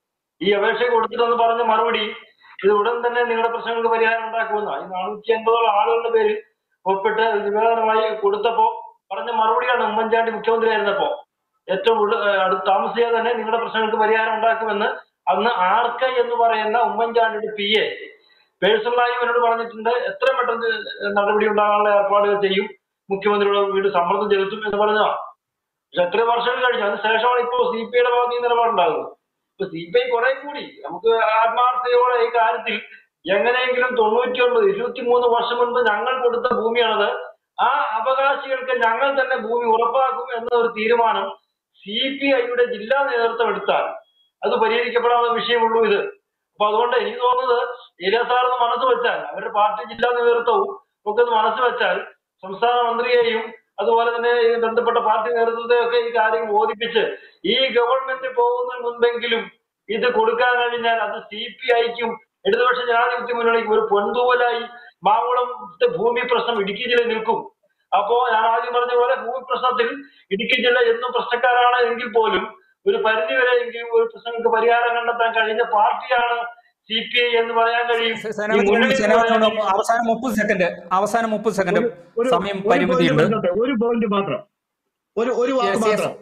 ഈ അപേക്ഷ കൊടുത്തിട്ടെന്ന് പറഞ്ഞ മറുപടി ഇത് ഉടൻ തന്നെ നിങ്ങളുടെ പ്രശ്നങ്ങൾക്ക് പരിഹാരം ഉണ്ടാക്കുമെന്ന ഈ നാനൂറ്റി അൻപതോളം ആളുകളുടെ പേര് ഒപ്പിട്ട് നിവേദനമായി കൊടുത്തപ്പോ പറഞ്ഞ മറുപടിയാണ് ഉമ്മൻചാണ്ടി മുഖ്യമന്ത്രിയായിരുന്നപ്പോ ഏറ്റവും ഉള്ള- ഏഹ് അടുത്ത് താമസിയാതെ തന്നെ നിങ്ങളുടെ പ്രശ്നങ്ങൾക്ക് പരിഹാരം ഉണ്ടാക്കുമെന്ന് അന്ന് ആർക്ക എന്ന് പറയുന്ന ഉമ്മൻചാണ്ടിയുടെ പി എ പേഴ്സണലായി എന്നോട് പറഞ്ഞിട്ടുണ്ട് എത്രയും പെട്ടെന്ന് നടപടി ഉണ്ടാകാനുള്ള ഏർപ്പാടുകൾ ചെയ്യും മുഖ്യമന്ത്രിയുടെ വീട് സമ്മർദ്ദം ചെലുത്തും എന്ന് പറഞ്ഞതാണ് പക്ഷെ എത്ര വർഷങ്ങൾ കഴിഞ്ഞു അതിന് ശേഷമാണ് ഇപ്പോൾ സി പി ഐയുടെ ഭാഗത്ത് ഈ നിലപാടുണ്ടാകുന്നത് ഇപ്പൊ സി പി ഐ കുറെ കൂടി നമുക്ക് ആത്മാർത്ഥതയോടെ ഈ കാര്യത്തിൽ എങ്ങനെയെങ്കിലും തൊണ്ണൂറ്റി ഒൻപത് ഇരുപത്തി മൂന്ന് വർഷം മുൻപ് ഞങ്ങൾ കൊടുത്ത ഭൂമിയാണത് ആ അവകാശികൾക്ക് ഞങ്ങൾ തന്നെ ഭൂമി ഉറപ്പാക്കും എന്ന ഒരു തീരുമാനം സി പി ഐയുടെ ജില്ലാ നേതൃത്വം എടുത്താൽ അത് പരിഹരിക്കപ്പെടാവുന്ന വിഷയമുള്ളൂ ഇത് അപ്പൊ അതുകൊണ്ട് എനിക്ക് തോന്നുന്നത് ഇലസാറെന്ന് മനസ്സ് വെച്ചാൽ അവരുടെ പാർട്ടി ജില്ലാ നേതൃത്വവും ഒക്കെ ഒന്ന് മനസ്സ് വെച്ചാൽ സംസ്ഥാന മന്ത്രിയെയും അതുപോലെ തന്നെ ഈ ബന്ധപ്പെട്ട പാർട്ടി നേതൃത്വത്തെയൊക്കെ ഈ കാര്യം ബോധിപ്പിച്ച് ഈ ഗവൺമെന്റ് പോകുന്നതിന് മുൻപെങ്കിലും ഇത് കൊടുക്കാൻ കഴിഞ്ഞാൽ അത് സി പി ഐക്കും ഇടതുപക്ഷ ജനാധിപത്യ മുന്നണിക്കും ഒരു പൊൻതൂവലായി മാങ്കുളത്തെ ഭൂമി പ്രശ്നം ഇടുക്കി ജില്ലയിൽ നിൽക്കും അപ്പോ ഞാൻ ആദ്യം പറഞ്ഞ പോലെ ഭൂമി പ്രശ്നത്തിൽ ഇടുക്കി ജില്ല എന്നും പ്രശ്നക്കാരാണ് എങ്കിൽ പോലും ഒരു പരിധി വരെയെങ്കിലും ഒരു പ്രശ്നങ്ങൾക്ക് പരിഹാരം കണ്ടെത്താൻ കഴിഞ്ഞ പാർട്ടിയാണ് സി പി ഐ എന്ന് പറയാൻ കഴിയും ഈ
സേനാപതി
മുന്നണി എന്ന്
സേനാപതി
പറയാൻ കഴിയും.
അവസാനം മുപ്പത് സെക്കൻഡ് അവസാനം മുപ്പത് സെക്കൻഡ്
ഒരു
സമയം
ഒരു point
പരിമിതിയുണ്ട്
പറഞ്ഞോട്ടെ, ഒരു പോയിന്റ് മാത്രം ഒരു ഒരു വാക്ക്
Yes, yes.
മാത്രം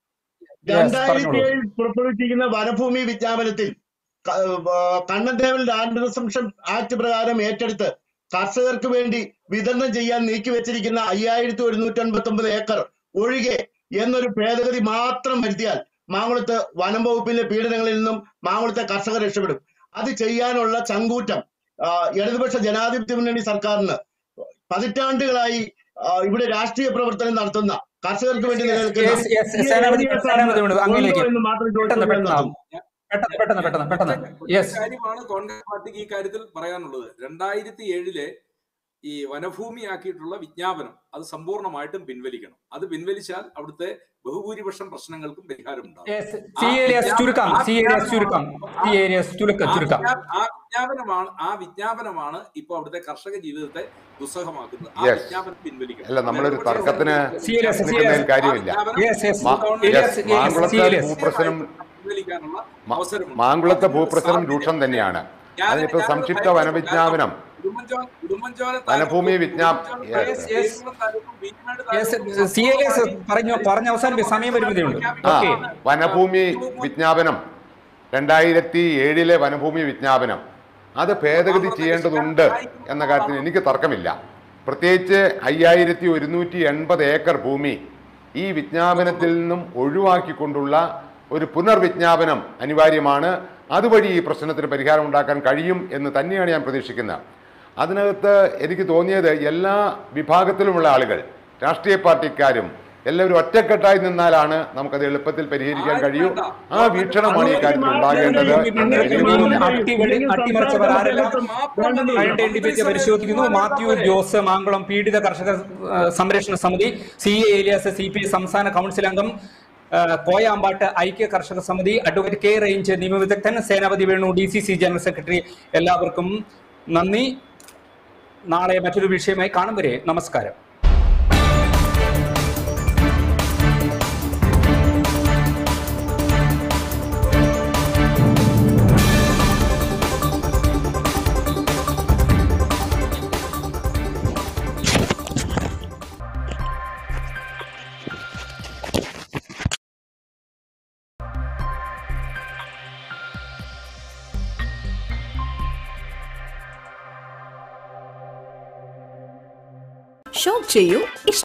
Yes,
രണ്ടായിരത്തി
പറഞ്ഞോളൂ.
ഏഴിൽ പുറപ്പെടുവിച്ചിരിക്കുന്ന വനഭൂമി വിജ്ഞാപനത്തിൽ ക- ഏർ കണ്ണന്തേവൻ ലാൻഡ് റിസംഷൻ ആക്ട് പ്രകാരം ഏറ്റെടുത്ത് കർഷകർക്ക് വേണ്ടി വിതരണം ചെയ്യാൻ നീക്കിവെച്ചിരിക്കുന്ന അയ്യായിരത്തി ഒരുന്നൂറ്റി അൻപത്തി ഒമ്പത് ഏക്കർ ഒഴികെ എന്നൊരു ഭേദഗതി മാത്രം വരുത്തിയാൽ മാങ്കുളത്ത് വനം വകുപ്പിന്റെ പീഡനങ്ങളിൽ നിന്നും മാങ്കുളത്തെ കർഷകർ രക്ഷപ്പെടും അത് ചെയ്യാനുള്ള ചങ്കൂറ്റം ആ, ഇടതുപക്ഷ ജനാധിപത്യ മുന്നണി സർക്കാരിന് പതിറ്റാണ്ടുകളായി ആ, ഇവിടെ രാഷ്ട്രീയ പ്രവർത്തനം നടത്തുന്ന കർഷകർക്ക് വേണ്ടി നിലനിൽക്കുന്ന
Yes, yes,
ഈ
സേനാപതി
ADF
സേനാപതി ഉണ്ട്. അങ്ങയിലേക്ക്
ഉണ്ടോ എന്ന് മാത്രം
പെട്ടെന്ന്
ചോദിച്ചുകൊണ്ട്
പെട്ടെന്ന്
നിർത്തുന്നു.
പെട്ടെന്ന് പെട്ടെന്ന് പെട്ടെന്ന് പെട്ടെന്ന്
ഒറ്റ
യെസ്
കാര്യമാണ് കോൺഗ്രസ് പാർട്ടിക്ക് ഈ കാര്യത്തിൽ പറയാനുള്ളത് രണ്ടായിരത്തി ഏഴിലെ ഈ വനഭൂമിയാക്കിയിട്ടുള്ള വിജ്ഞാപനം അത് സമ്പൂർണ്ണമായിട്ടും പിൻവലിക്കണം അത് പിൻവലിച്ചാൽ അവിടുത്തെ ബഹുഭൂരിപക്ഷം പ്രശ്നങ്ങൾക്കും പരിഹാരം ഉണ്ടാകും
സി ഏരിയസ് ചുരുക്കാം സി ഏരിയസ് ചുരുക്കാം സി ഏരിയസ് ചുരുക്കം
ആ
ചുരുക്കാം
വിജ്ഞാ- ആ വിജ്ഞാപനമാണ് ആ വിജ്ഞാപനമാണ് ഇപ്പൊ അവിടുത്തെ കർഷക ജീവിതത്തെ ദുസ്സഹമാക്കുന്നത് ആ
Yes.
വിജ്ഞാപനം പിൻവലിക്കണം
അല്ല നമ്മളൊരു തർക്കത്തിന്
Serious,
നിൽക്കുന്നതിൽ
serious.
കാര്യമില്ല
യെസ് യെസ്
മാ-
ഏരിയസ്
yes, മാങ്കുളത്തെ
ഏരിയസ്
ഭൂപ്രശ്നം
പിൻവലിക്കാനുള്ള
മ-
അവസരമുണ്ട്
മാങ്കുളത്തെ
അതിനുള്ള
ഭൂപ്രശ്നം
സാധ്യത-
രൂക്ഷം തന്നെയാണ്
ഞാൻ-
അതിനിപ്പോ
ഞാനത്
സംക്ഷിപ്ത
ഭയങ്കര-
വനവിജ്ഞാപനം
ഉടുമ്പൻചോല ഉടുമ്പൻചോല
വനഭൂമി
താലൂക്കും
വിജ്ഞാ-
ഉടുമ്പൻചോല
Yes,
താലൂക്കും
yes.
പേരുകുളം താലൂക്കും വീരാട്
യെസ്
താലൂക്കും
സി ഏരിയസ് പറഞ്ഞു പറഞ്ഞ അവസാനം സമയം പരിമിതിയുണ്ട്
ആ
ഓക്കെ
വനഭൂമി വിജ്ഞാപനം രണ്ടായിരത്തി ഏഴിലെ വനഭൂമി വിജ്ഞാപനം അത് ഭേദഗതി ചെയ്യേണ്ടതുണ്ട് എന്ന കാര്യത്തിൽ എനിക്ക് തർക്കമില്ല പ്രത്യേകിച്ച് അയ്യായിരത്തി ഒരുന്നൂറ്റി എൺപത് ഏക്കർ ഭൂമി ഈ വിജ്ഞാപനത്തിൽ നിന്നും ഒഴിവാക്കിക്കൊണ്ടുള്ള ഒരു പുനർവിജ്ഞാപനം അനിവാര്യമാണ് അതുവഴി ഈ പ്രശ്നത്തിന് പരിഹാരം ഉണ്ടാക്കാൻ കഴിയും എന്ന് തന്നെയാണ് ഞാൻ പ്രതീക്ഷിക്കുന്നത് അതിനകത്ത് എനിക്ക് തോന്നിയത് എല്ലാ വിഭാഗത്തിലുമുള്ള ആളുകൾ രാഷ്ട്രീയ പാർട്ടിക്കാരും എല്ലാവരും ഒറ്റക്കെട്ടായി നിന്നാലാണ് നമുക്കത് എളുപ്പത്തിൽ പരിഹരിക്കാൻ കഴിയൂ ആ വീക്ഷണമാണ് ഈ കാര്യത്തിൽ ഉണ്ടാകേണ്ടത് എന്ന് എനിക്ക് തോന്നുന്നു
അട്ടിവെളി അട്ടിമറിച്ചവർ ആരെല്ലാം ഐഡന്റിഫിച്ച് പരിശോധിക്കുന്നു മാത്യു ജോസ് മാങ്കുളം പീഡിത കർഷക ആ, സംരക്ഷണ സമിതി C A Elias C P സംസ്ഥാന കൗൺസിൽ അംഗം ആ, കോയാമ്പാട്ട് ഐക്യ കർഷക സമിതി അഡ്വക്കേറ്റ് കെ റേഞ്ച് നിയമവിദഗ്ധൻ സേനാപതി Venu D C C general secretary എല്ലാവർക്കും നന്ദി നാളെ മറ്റൊരു വിഷയമായി കാണും വരെ നമസ്കാരം
ഷോപ്പ് ചെയ്യൂ ഇഷ്ടം